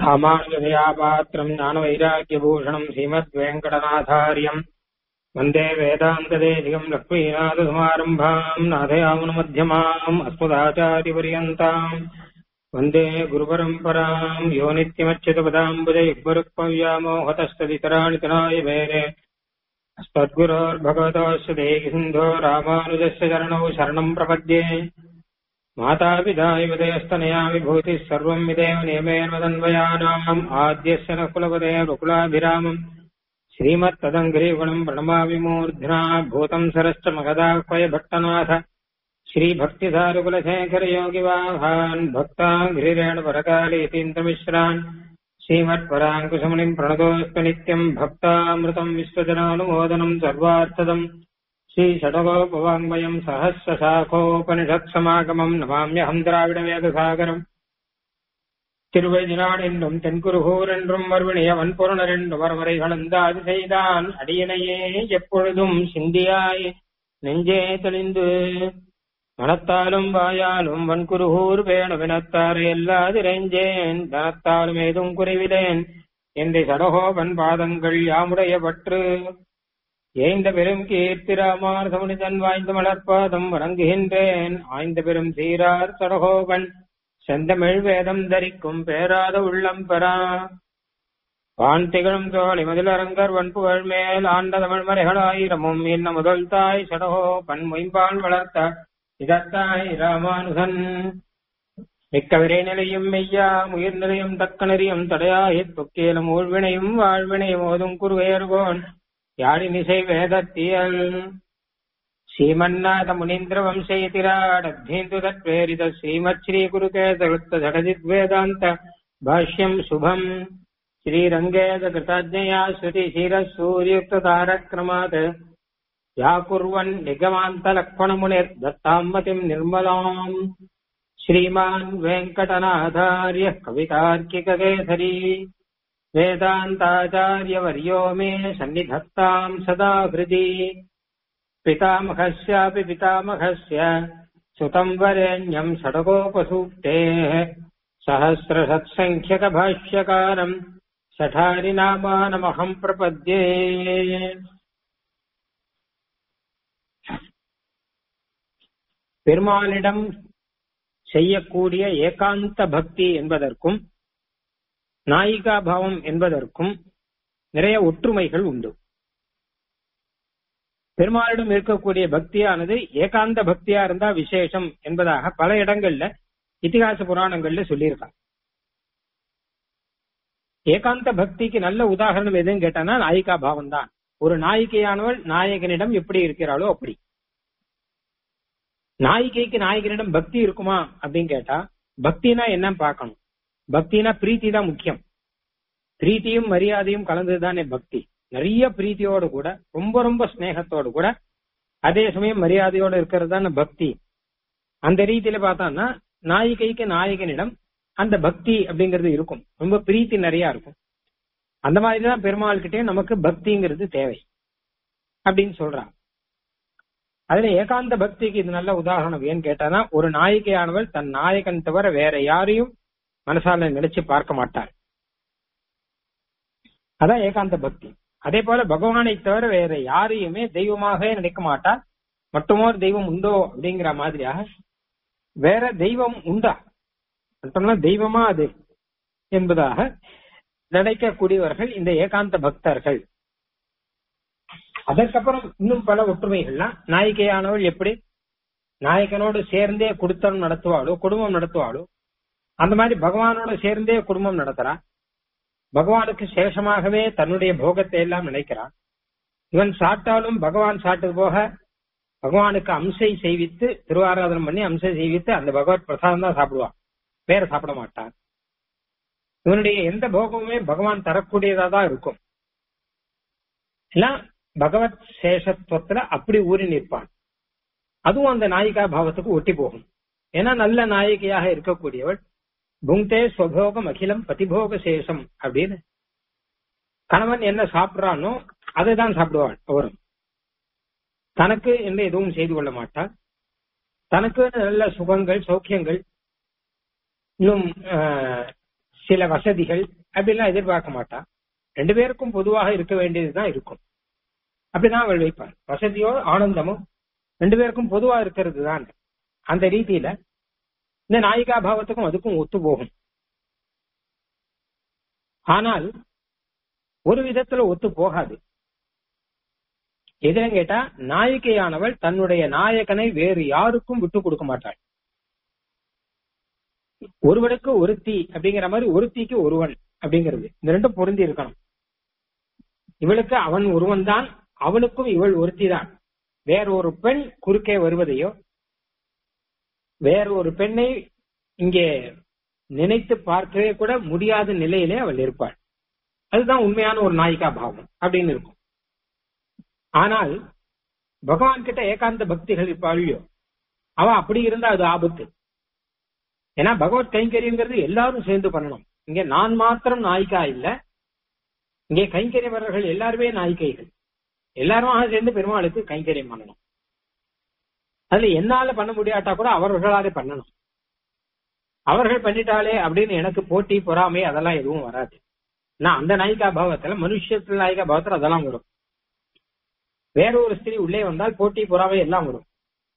ராமானுஜதயா பாத்திரம் ஞானவைராக்கியபூஷணம் ஸ்ரீமத்வேங்கடநாதாரியம் வந்தே வேதாந்ததேசிகம் லக்ஷ்மீநாதசமாரம்பாம் நாதயாமுனமத்தியமாம் அஸ்மதாச்சாரியபரியந்தாம் வந்தே குருபரம்பராம் யோ நித்யமच्युतपदाम्बुजयुग्मरुक्मव्यामोहतस्तदितराणि तनाय मेरे अस्मद्गुरोर्भगवतोऽस्य देहि सिन्धो रामानुजस्य चरणौ शरणम् प्रपद्ये मातापिता विदयस्तनया विभूतिः सर्वम् विदेव नियमेन मदन्वयानाम् आद्यस्य न कुलपदे रुकुलाभिरामम् श्रीमत्तदङ्घ्रीगुणम् प्रणमामि मूर्ध्ना भूतम् सरश्च मगदाह्वय भट्टनाथ श्रीभक्तिधारुकुलशेखरयोगिवाहान् भक्ताङ्घ्रिरेण परकालयतीन्द्रमिश्रान् श्रीमत्पराङ्कुशमुनिम् प्रणतोऽस्तु नित्यम् भक्तामृतम् विश्वजनानुमोदनम् सर्वार्थदम् श्रीषडगोपवाङ्मयम् सहस्रशाखोपनिषत्समागमम् नमाम्यहम् திராவிடவேதசாகரம் திருவழிநாடென்றும் தென்குருகூர் என்றும் மறுவினைய வன்பொருணர் என்று வரவரை கலந்தாது செய்தான் அடியனையே எப்பொழுதும் சிந்தியாய் நெஞ்சே தெளிந்து மனத்தாலும் வாயாலும் வன்குருகூர் வேணுவினத்தார் எல்லாதிரைஞ்சேன் தனத்தாலும் ஏதும் குறைவிலேன் என்ற சடகோபன் பாதங்கள் யாமுடைய பற்று ஏய்ந்த பெரும் கீர்த்தி ராமானுசமுனிதன் வாய்ந்த மலர்பாதம் வணங்குகின்றேன் ஆய்ந்த பெரும் சீரார் சடகோபன் செந்தமிழ் வேதம் தரிக்கும் பேராத உள்ளம் பெறா வான் திகழும் தோழி மதிலரங்கர் வன்புகழ் மேல் ஆண்ட தமிழ் மறைகளாயிரமும் என்ன முதல் தாய் சடகோபன் மொயம்பால் வளர்த்த இதத்தாய் ராமானுசன் மிக்க விரை நிலையும் மெய்யா உயிர் நிலையும் தக்க நெறியும் தடையாயித் தொக்கேலும் ஊழ்வினையும் வாழ்வினையும் ஓதும் குருவேர்கோன் யாழினிசை வேதத்தியல் ಶ್ರೀಮನ್ನಾಥ ಮುನೀಂದ್ರ ವಂಶಯತಿರಾಡಧೀಂದು ತತ್ಪ್ರೇರಿತ ಶ್ರೀಮತ್ ಶ್ರೀ ಗುರುಕೇತವೃತ್ತ ಜಡಜಿತ್ ವೇದಾಂತ ಭಾಷ್ಯಂ ಶುಭಂ ಶ್ರೀರಂಗೇದ ಕೃತಾಜ್ಞಯಾ ಶ್ರುತಿ ಶಿರ ಸೂರ್ಯುಕ್ತ ತಾರಕ್ರಮಾತ್ ಯಾ ಕುರ್ವನ್ ನಿಗಮಾಂತ ಲಕ್ಷ್ಮಣ ಮುನಿರ್ ದತ್ತಾಮತಿಂ ನಿರ್ಮಲಾಂ ಶ್ರೀಮಾನ್ ವೆಂಕಟನಾಥಾರ್ಯ ಕವಿತಾರ್ಕಿಕ ಕೇಸರಿ वेदान्ताचार्यवर्यो मे सन्निधत्ताम् सदा हृदि पितामहस्यापि पितामहस्य सुतम् वरेण्यम् षडगोपसूक्तेः सहस्रसत्सङ्ख्यकभाष्यकारम् सठारिनामानमहम् प्रपद्ये பெருமானிடம் செய்யக்கூடிய ஏகாந்த பக்தி என்பதற்கும் நாயிகா பாவம் என்பதற்கும் நிறைய ஒற்றுமைகள் உண்டு பெருமாளிடம் இருக்கக்கூடிய பக்தியானது ஏகாந்த பக்தியா இருந்தா விசேஷம் என்பதாக பல இடங்கள்ல இத்திகாச புராணங்கள்ல சொல்லியிருக்காங்க ஏகாந்த பக்திக்கு நல்ல உதாரணம் எதுன்னு கேட்டானா நாயிகா பாவம் தான் ஒரு நாயிகையானவள் நாயகனிடம் எப்படி இருக்கிறாளோ அப்படி நாயிகைக்கு நாயகனிடம் பக்தி இருக்குமா அப்படின்னு கேட்டா பக்தினா என்னன்னு பார்க்கணும் பக்தினா பிரீத்தி தான் முக்கியம் பிரீத்தியும் மரியாதையும் கலந்ததுதானே பக்தி நிறைய பிரீத்தியோடு கூட ரொம்ப ரொம்ப ஸ்னேகத்தோடு கூட அதே சமயம் மரியாதையோடு இருக்கிறது தானே பக்தி அந்த ரீதியில பார்த்தான்னா நாயிகைக்கு நாயகனிடம் அந்த பக்தி அப்படிங்கிறது இருக்கும் ரொம்ப பிரீத்தி நிறைய இருக்கும் அந்த மாதிரிதான் பெருமாள் கிட்டே நமக்கு பக்திங்கிறது தேவை அப்படின்னு சொல்றாங்க அதுல ஏகாந்த பக்திக்கு இது நல்ல உதாரணம் ஏன்னு கேட்டானா ஒரு நாயிகையானவள் தன் நாயகன் தவிர வேற யாரையும் மனசால நினைச்சு பார்க்க மாட்டார் அதான் ஏகாந்த பக்தி அதே போல பகவானை தவிர வேற யாரையுமே தெய்வமாக நினைக்க மாட்டார் மட்டுமோ தெய்வம் உண்டோ அப்படிங்கிற மாதிரியாக வேற தெய்வம் உண்டா மட்டும்னா தெய்வமா அது என்பதாக நினைக்கக்கூடியவர்கள் இந்த ஏகாந்த பக்தர்கள் அதற்கப்புறம் இன்னும் பல ஒற்றுமைகள்லாம் நாயிகையானவள் எப்படி நாயகனோடு சேர்ந்தே குடுத்தனம் நடத்துவாளோ குடும்பம் நடத்துவாளோ அந்த மாதிரி பகவானோட சேர்ந்தே குடும்பம் நடத்துறான் பகவானுக்கு சேஷமாகவே தன்னுடைய போகத்தை எல்லாம் நினைக்கிறான் இவன் சாப்பிட்டாலும் பகவான் சாப்பிட்டது போக பகவானுக்கு அம்சை செய்வித்து திருவாராதனம் பண்ணி அம்சை செய்வித்து அந்த பகவத் பிரசாதம் தான் சாப்பிடுவான் வேற சாப்பிட மாட்டான் இவனுடைய எந்த போகமுமே பகவான் தரக்கூடியதா தான் இருக்கும் எல்லாம் பகவத் சேஷத்துவத்துல அப்படி ஊறி நிற்பான் அதுவும் அந்த நாயிகா பாவத்துக்கு ஒட்டி போகும் ஏன்னா நல்ல நாயிகையாக இருக்கக்கூடியவள் புங்தே ஸ்வபோகம் அகிலம் பதிபோக சேஷம் அப்படின்னு கணவன் என்ன சாப்பிடுறானோ அதை தான் சாப்பிடுவாள் அவரும் தனக்கு என்று எதுவும் செய்து கொள்ள மாட்டாள் தனக்கு நல்ல சுகங்கள் சௌக்கியங்கள் இன்னும் சில வசதிகள் அப்படிலாம் எதிர்பார்க்க மாட்டா ரெண்டு பேருக்கும் பொதுவாக இருக்க வேண்டியதுதான் இருக்கும் அப்படிதான் அவள் வைப்பாள் வசதியோ ஆனந்தமோ ரெண்டு பேருக்கும் பொதுவா இருக்கிறது தான் அந்த ரீதியில இந்த நாயிகா பாவத்துக்கும் அதுக்கும் ஒத்து போகும் ஆனால் ஒரு விதத்துல ஒத்து போகாது எதுன்னு கேட்டா நாயிகையானவள் தன்னுடைய நாயகனை வேறு யாருக்கும் விட்டு கொடுக்க மாட்டாள் ஒருவனுக்கு ஒருத்தி அப்படிங்கிற மாதிரி ஒருத்திக்கு ஒருவன் அப்படிங்கிறது இந்த ரெண்டும் பொருந்தி இருக்கணும் இவளுக்கு அவன் ஒருவன் தான் அவனுக்கும் இவள் ஒருத்தி தான் வேற ஒரு பெண் குறுக்கே வருவதையோ வேற ஒரு பெண்ணை இங்கே நினைத்து பார்க்கவே கூட முடியாத நிலையிலே அவள் இருப்பாள் அதுதான் உண்மையான ஒரு நாயிகா பாவம் அப்படின்னு இருக்கும் ஆனால் பகவான் கிட்ட ஏகாந்த பக்திகள் இருப்பாளியோ அவ அப்படி இருந்தா அது ஆபத்து ஏன்னா பகவத் கைங்கரியங்கிறது எல்லாரும் சேர்ந்து பண்ணணும் இங்க நான் மாத்திரம் நாயிகா இல்ல இங்கே கைங்கரியவர்கள் எல்லாருமே நாயிகைகள் எல்லாரும் சேர்ந்து பெருமாளுக்கு கைங்கரியம் பண்ணணும் அதுல என்னால பண்ண முடியாட்டா கூட அவர்களாலே பண்ணணும் அவர்கள் பண்ணிட்டாலே அப்படின்னு எனக்கு போட்டி பொறாமை அதெல்லாம் எதுவும் வராது நான் அந்த நாயிகா பாவத்துல மனுஷத்துல நாயிகா பாவத்துல அதெல்லாம் வரும் வேற ஒரு ஸ்திரீ உள்ளே வந்தால் போட்டி பொறாமை எல்லாம் வரும்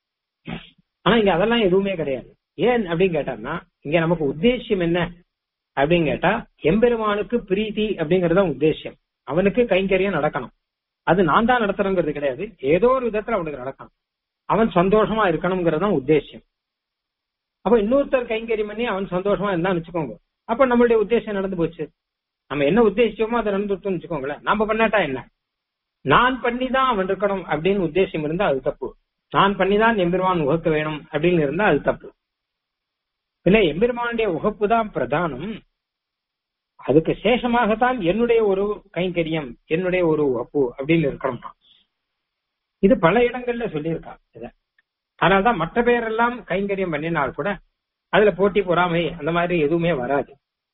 ஆனா இங்க அதெல்லாம் எதுவுமே கிடையாது ஏன் அப்படின்னு கேட்டான்னா இங்க நமக்கு உத்தேசியம் என்ன அப்படின்னு கேட்டா எம்பெருமானுக்கு பிரீத்தி அப்படிங்கறது உத்தேசியம் அவனுக்கு கைங்கரியம் நடக்கணும் அது நான் தான் நடத்துறேங்கிறது கிடையாது ஏதோ ஒரு விதத்துல அவனுக்கு நடக்கணும் அவன் சந்தோஷமா இருக்கணுங்கிறது தான் உத்தேசியம் அப்ப இன்னொருத்தர் கைங்கரியம் பண்ணி அவன் சந்தோஷமா இருந்தான்னு வச்சுக்கோங்க அப்ப நம்மளுடைய உத்தேசம் நடந்து போச்சு நம்ம என்ன உத்தேசிச்சோமோ அதை நடந்துட்டோம்னு வச்சுக்கோங்களேன் நாம பண்ணாட்டா என்ன நான் பண்ணிதான் அவன் இருக்கணும் அப்படின்னு உத்தேசம் இருந்தா அது தப்பு நான் பண்ணிதான் எம்பெருமான் உகக்க வேணும் அப்படின்னு இருந்தா அது தப்பு இல்ல எம்பெருமானுடைய உகப்பு தான் பிரதானம் அதுக்கு சேஷமாகத்தான் என்னுடைய ஒரு கைங்கரியம் என்னுடைய ஒரு உகப்பு அப்படின்னு இருக்கணும் இது பல இடங்கள்ல சொல்லியிருக்காங்க இத அதனால்தான் மற்ற பேரெல்லாம் கைங்கரியம் பண்ணினால் கூட அதுல போட்டி பொறாமை அந்த மாதிரி எதுவுமே வராது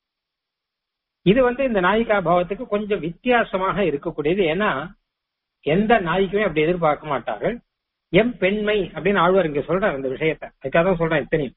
இது வந்து இந்த நாயிகா பாவத்துக்கு கொஞ்சம் வித்தியாசமாக இருக்கக்கூடியது ஏன்னா எந்த நாய்க்குமே அப்படி எதிர்பார்க்க மாட்டார்கள் எம் பெண்மை அப்படின்னு ஆழ்வார் இங்க சொல்றார் அந்த விஷயத்த அதுக்காக தான் சொல்றேன் இத்தனையும்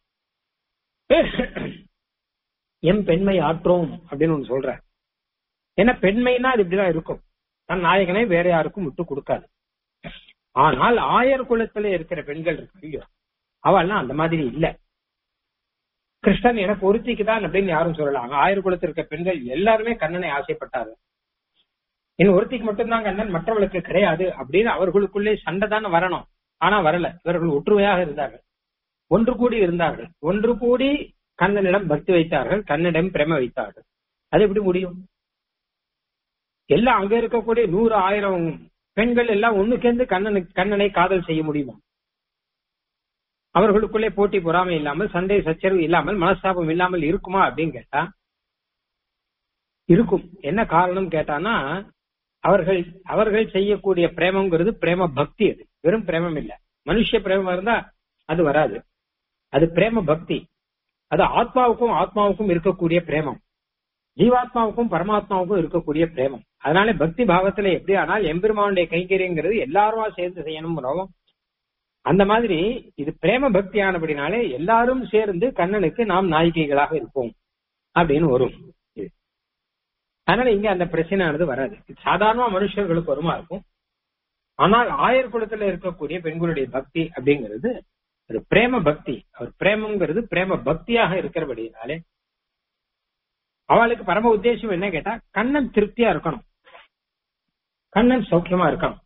எம் பெண்மை ஆற்றோம் அப்படின்னு ஒண்ணு சொல்ற ஏன்னா பெண்மைனா அது இப்படிதான் இருக்கும் தன் நாயகனை வேற யாருக்கும் விட்டு கொடுக்காது ஆனால் ஆயர் குலத்துல இருக்கிற பெண்கள் இருக்கு அவள்லாம் அந்த மாதிரி இல்ல கிருஷ்ணன் எனக்கு ஒருத்திக்கு தான் அப்படின்னு யாரும் சொல்லலாம் ஆயர் குலத்தில் இருக்க பெண்கள் எல்லாருமே கண்ணனை ஆசைப்பட்டாரு என் ஒருத்திக்கு மட்டும்தான் கண்ணன் மற்றவர்களுக்கு கிடையாது அப்படின்னு அவர்களுக்குள்ளே சண்டை தானே வரணும் ஆனா வரல இவர்கள் ஒற்றுமையாக இருந்தார்கள் ஒன்று கூடி இருந்தார்கள் ஒன்று கூடி கண்ணனிடம் பக்தி வைத்தார்கள் கண்ணனிடம் பிரேம வைத்தார்கள் அது எப்படி முடியும் எல்லாம் அங்க இருக்கக்கூடிய நூறு ஆயிரம் பெண்கள் எல்லாம் ஒண்ணு சேர்ந்து கண்ணனு கண்ணனை காதல் செய்ய முடியுமா அவர்களுக்குள்ளே போட்டி பொறாமை இல்லாமல் சண்டை சச்சரவு இல்லாமல் மனஸ்தாபம் இல்லாமல் இருக்குமா அப்படின்னு கேட்டா இருக்கும் என்ன காரணம் கேட்டானா அவர்கள் அவர்கள் செய்யக்கூடிய பிரேமங்கிறது பிரேம பக்தி அது வெறும் பிரேமம் இல்ல மனுஷ பிரேமம் இருந்தா அது வராது அது பிரேம பக்தி அது ஆத்மாவுக்கும் ஆத்மாவுக்கும் இருக்கக்கூடிய பிரேமம் ஜீவாத்மாவுக்கும் பரமாத்மாவுக்கும் இருக்கக்கூடிய பிரேமம் அதனால பக்தி பாவத்துல எப்படி ஆனால் எம்பெருமானுடைய கைங்கரியங்கிறது எல்லாருமா சேர்ந்து செய்யணும் அந்த மாதிரி இது பிரேம பக்தி ஆனபடினாலே எல்லாரும் சேர்ந்து கண்ணனுக்கு நாம் நாயிகைகளாக இருப்போம் அப்படின்னு வரும் அதனால இங்க அந்த பிரச்சனையானது வராது சாதாரண மனுஷர்களுக்கு வருமா இருக்கும் ஆனால் ஆயர் குலத்துல இருக்கக்கூடிய பெண்களுடைய பக்தி அப்படிங்கிறது அது பிரேம பக்தி அவர் பிரேமங்கிறது பிரேம பக்தியாக இருக்கிறபடினாலே அவளுக்கு பரம உத்தேசம் என்ன கேட்டா கண்ணன் திருப்தியா இருக்கணும் கண்ணன் சௌக்கியமா இருக்கணும்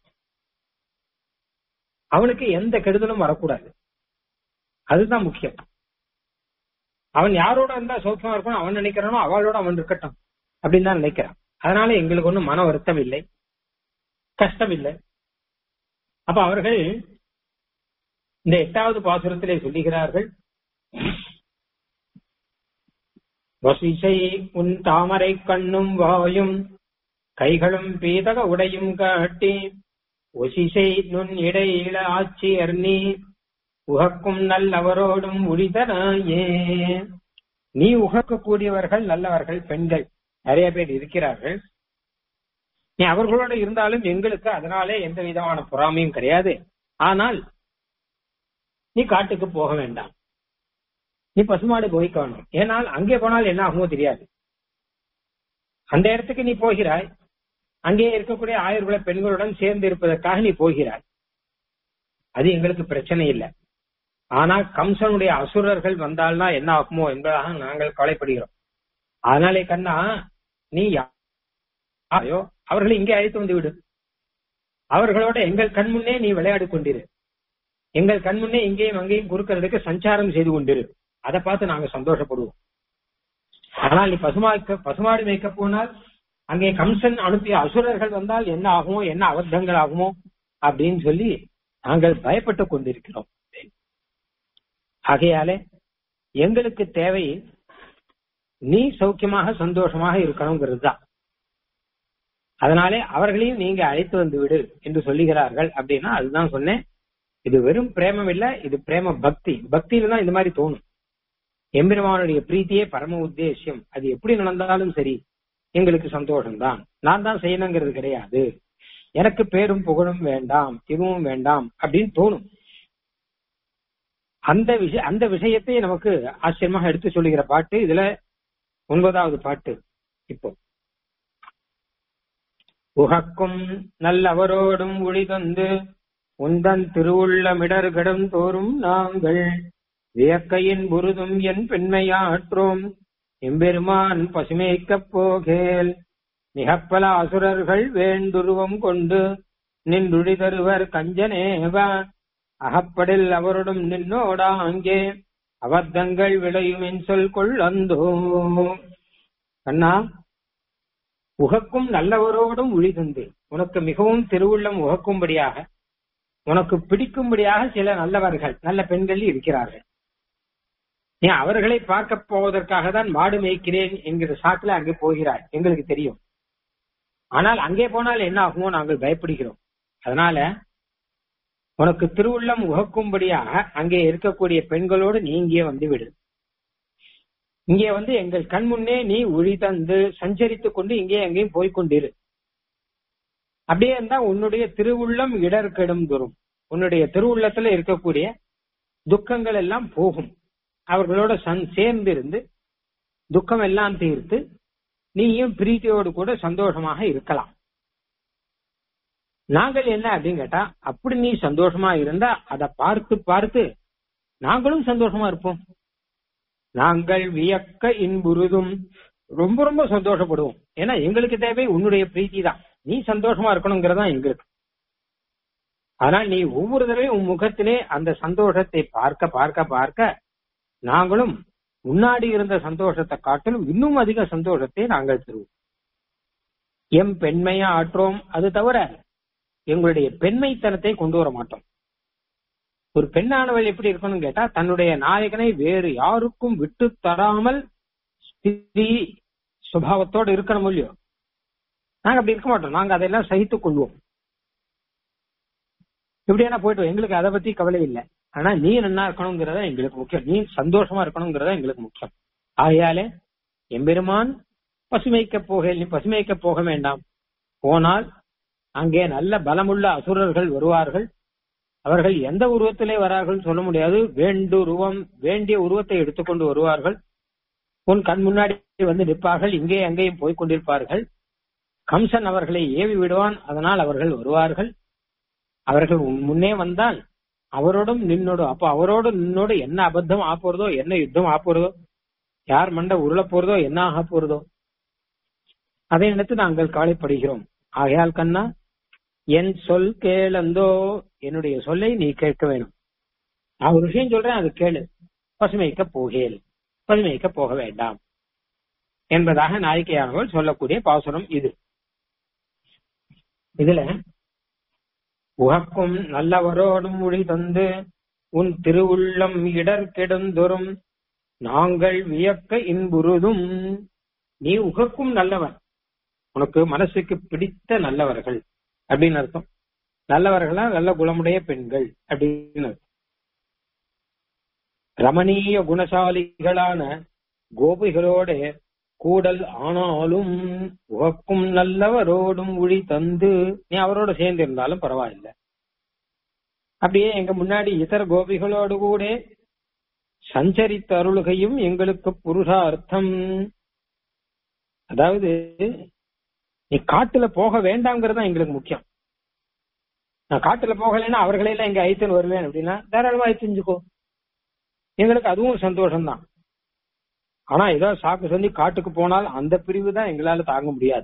அவனுக்கு எந்த கெடுதலும் வரக்கூடாது அதுதான் முக்கியம் அவன் யாரோட இருந்தா சௌக்கியமா இருக்கணும் அவன் நினைக்கிறானோ அவளோட அவன் இருக்கட்டும் அப்படின்னு தான் நினைக்கிறான் அதனால எங்களுக்கு ஒன்றும் மன வருத்தம் இல்லை கஷ்டம் இல்லை அப்ப அவர்கள் இந்த எட்டாவது பாசுரத்திலே சொல்லுகிறார்கள் வசிசை உன் தாமரை கண்ணும் வாயும் கைகளும் பீதக உடையும் காட்டி ஒசிசை நுண் இடையில ஆட்சியர் நீ உகக்கும் நல்லவரோடும் உழிதனாயே நீ உகக்கக்கூடியவர்கள் நல்லவர்கள் பெண்கள் நிறைய பேர் இருக்கிறார்கள் நீ அவர்களோட இருந்தாலும் எங்களுக்கு அதனாலே எந்த விதமான பொறாமையும் கிடையாது ஆனால் நீ காட்டுக்கு போக வேண்டாம் நீ பசுமாடு போய்க்க வேணும் ஏனால் அங்கே போனால் என்ன ஆகுமோ தெரியாது அந்த இடத்துக்கு நீ போகிறாய் அங்கே இருக்கக்கூடிய ஆயர்குல பெண்களுடன் சேர்ந்து இருப்பதற்காக நீ போகிறாய் அது எங்களுக்கு பிரச்சனை இல்லை ஆனா கம்சனுடைய அசுரர்கள் வந்தால்னா என்ன ஆகுமோ என்பதாக நாங்கள் கவலைப்படுகிறோம் அதனாலே கண்ணா நீ யாரையோ அவர்களை இங்கே அழைத்து வந்து விடு அவர்களோட எங்கள் கண் முன்னே நீ விளையாடி கொண்டிரு எங்கள் கண் முன்னே இங்கேயும் அங்கேயும் குறுக்கிறதுக்கு சஞ்சாரம் செய்து கொண்டிரு அதை பார்த்து நாங்க சந்தோஷப்படுவோம் ஆனால் நீ பசுமாக்க பசுமாடு மேய்க்க போனால் அங்கே கம்சன் அனுப்பிய அசுரர்கள் வந்தால் என்ன ஆகுமோ என்ன அபத்தங்கள் ஆகுமோ அப்படின்னு சொல்லி நாங்கள் பயப்பட்டு கொண்டிருக்கிறோம் ஆகையாலே எங்களுக்கு தேவை நீ சௌக்கியமாக சந்தோஷமாக இருக்கணுங்கிறது தான் அதனாலே அவர்களையும் நீங்க அழைத்து வந்து விடு என்று சொல்லுகிறார்கள் அப்படின்னா அதுதான் சொன்னேன் இது வெறும் பிரேமம் இல்ல இது பிரேம பக்தி பக்தியில தான் இந்த மாதிரி தோணும் எம்பெருமானுடைய பிரீத்தியே பரம உத்தேசியம் அது எப்படி நடந்தாலும் சரி எங்களுக்கு சந்தோஷம்தான் நான் தான் செய்யணுங்கிறது கிடையாது எனக்கு பேரும் புகழும் வேண்டாம் இதுவும் வேண்டாம் அப்படின்னு தோணும் அந்த விஷய அந்த விஷயத்தை நமக்கு ஆச்சரியமாக எடுத்து சொல்லுகிற பாட்டு இதுல ஒன்பதாவது பாட்டு இப்போ உகக்கும் நல்லவரோடும் ஒளி தந்து உந்தன் திருவுள்ளமிடர்கடும் தோறும் நாங்கள் வியக்கையின் புருதும் என் பெண்மையாற்றோம் எம்பெருமான் பசுமைக்கப் போகேல் மிகப்பல அசுரர்கள் வேண்டுருவம் கொண்டு நின்றுடி தருவர் கஞ்சனேவ அகப்படில் அவருடன் நின்னோடா அங்கே அபத்தங்கள் விளையும் என் சொல் கொள்ளந்தோ கண்ணா உகக்கும் நல்லவரோடும் ஒளி தந்து உனக்கு மிகவும் திருவுள்ளம் உகக்கும்படியாக உனக்கு பிடிக்கும்படியாக சில நல்லவர்கள் நல்ல பெண்கள் இருக்கிறார்கள் நீ அவர்களை பார்க்க போவதற்காக தான் மாடு மேய்க்கிறேன் என்கிற சாக்குல அங்கே போகிறாய் எங்களுக்கு தெரியும் ஆனால் அங்கே போனால் என்ன ஆகுமோ நாங்கள் பயப்படுகிறோம் அதனால உனக்கு திருவுள்ளம் உகக்கும்படியாக அங்கே இருக்கக்கூடிய பெண்களோடு நீ இங்கே வந்து விடு இங்கே வந்து எங்கள் கண் முன்னே நீ ஒளி தந்து சஞ்சரித்துக் கொண்டு இங்கே எங்கேயும் போய்கொண்டிரு அப்படியே இருந்தா உன்னுடைய திருவுள்ளம் இடர் கெடும் தரும் உன்னுடைய திருவுள்ளத்துல இருக்கக்கூடிய துக்கங்கள் எல்லாம் போகும் அவர்களோட சன் சேர்ந்து இருந்து துக்கம் எல்லாம் தீர்த்து நீயும் பிரீத்தியோடு கூட சந்தோஷமாக இருக்கலாம் நாங்கள் என்ன அப்படின்னு கேட்டா அப்படி நீ சந்தோஷமா இருந்தா அதை பார்த்து பார்த்து நாங்களும் சந்தோஷமா இருப்போம் நாங்கள் வியக்க இன்புறுதும் ரொம்ப ரொம்ப சந்தோஷப்படுவோம் ஏன்னா எங்களுக்கு தேவை உன்னுடைய பிரீத்தி தான் நீ சந்தோஷமா இருக்கணுங்கிறதா எங்களுக்கு ஆனால் நீ ஒவ்வொரு தடவையும் உன் முகத்திலே அந்த சந்தோஷத்தை பார்க்க பார்க்க பார்க்க நாங்களும் முன்னாடி இருந்த சந்தோஷத்தை காட்டிலும் இன்னும் அதிக சந்தோஷத்தை நாங்கள் தருவோம் எம் பெண்மையா ஆற்றோம் அது தவிர எங்களுடைய பெண்மைத்தனத்தை கொண்டு வர மாட்டோம் ஒரு பெண்ணானவள் எப்படி இருக்கணும்னு கேட்டா தன்னுடைய நாயகனை வேறு யாருக்கும் விட்டு தராமல் ஸ்திதி சுபாவத்தோடு இருக்கணும் இல்லையோ நாங்க அப்படி இருக்க மாட்டோம் நாங்க அதெல்லாம் சகித்துக் கொள்வோம் இப்படியான போயிட்டு எங்களுக்கு அதை பத்தி கவலை இல்லை ஆனா நீ நல்லா இருக்கணுங்கிறத எங்களுக்கு முக்கியம் நீ சந்தோஷமா இருக்கணுங்கிறத எங்களுக்கு முக்கியம் ஆகையாலே எம்பெருமான் பசுமைக்க போக நீ பசுமைக்க போக வேண்டாம் போனால் அங்கே நல்ல பலமுள்ள அசுரர்கள் வருவார்கள் அவர்கள் எந்த உருவத்திலே வரார்கள் சொல்ல முடியாது வேண்டுருவம் வேண்டிய உருவத்தை எடுத்துக்கொண்டு வருவார்கள் உன் கண் முன்னாடி வந்து நிற்பார்கள் இங்கே அங்கேயும் போய்க் கொண்டிருப்பார்கள் கம்சன் அவர்களை ஏவி விடுவான் அதனால் அவர்கள் வருவார்கள் அவர்கள் உன் முன்னே வந்தால் அவரோடும் நின்னோடு அப்போ அவரோடு நின்னோடு என்ன அபத்தம் ஆப்போறதோ என்ன யுத்தம் ஆப்போறதோ யார் மண்ட உருள போறதோ என்ன ஆக போறதோ அதை நினைத்து நாங்கள் கவலைப்படுகிறோம் ஆகையால் கண்ணா என் சொல் கேளந்தோ என்னுடைய சொல்லை நீ கேட்க வேணும் நான் ஒரு விஷயம் சொல்றேன் அது கேளு பசுமைக்க போகேல் பசுமைக்க போக வேண்டாம் என்பதாக நாயக்கையானவர்கள் சொல்லக்கூடிய பாசுரம் இது இதுல உகக்கும் நல்லவரோடும் மொழி தந்து உன் திருவுள்ளம் இடர் கெடுந்தொரும் நாங்கள் வியக்க இன்புறுதும் நீ உகக்கும் நல்லவன் உனக்கு மனசுக்கு பிடித்த நல்லவர்கள் அப்படின்னு அர்த்தம் நல்லவர்களா நல்ல குணமுடைய பெண்கள் அப்படின்னு அர்த்தம் ரமணீய குணசாலிகளான கோபிகளோட கூடல் ஆனாலும் உகக்கும் நல்லவரோடும் ஒளி தந்து நீ அவரோட சேர்ந்து இருந்தாலும் பரவாயில்ல அப்படியே எங்க முன்னாடி இதர கோபிகளோடு கூட சஞ்சரித்த அருளுகையும் எங்களுக்கு புருஷார்த்தம் அதாவது நீ காட்டுல போக வேண்டாம்ங்கிறது தான் எங்களுக்கு முக்கியம் நான் காட்டுல போகலைன்னா அவர்களே எல்லாம் இங்க ஐத்தன் வருவேன் அப்படின்னா தாராளமா ஐத்தஞ்சுக்கோ எங்களுக்கு அதுவும் சந்தோஷம் தான் ஆனா ஏதோ சாக்கு சொல்லி காட்டுக்கு போனால் அந்த பிரிவு தான் எங்களால தாங்க முடியாது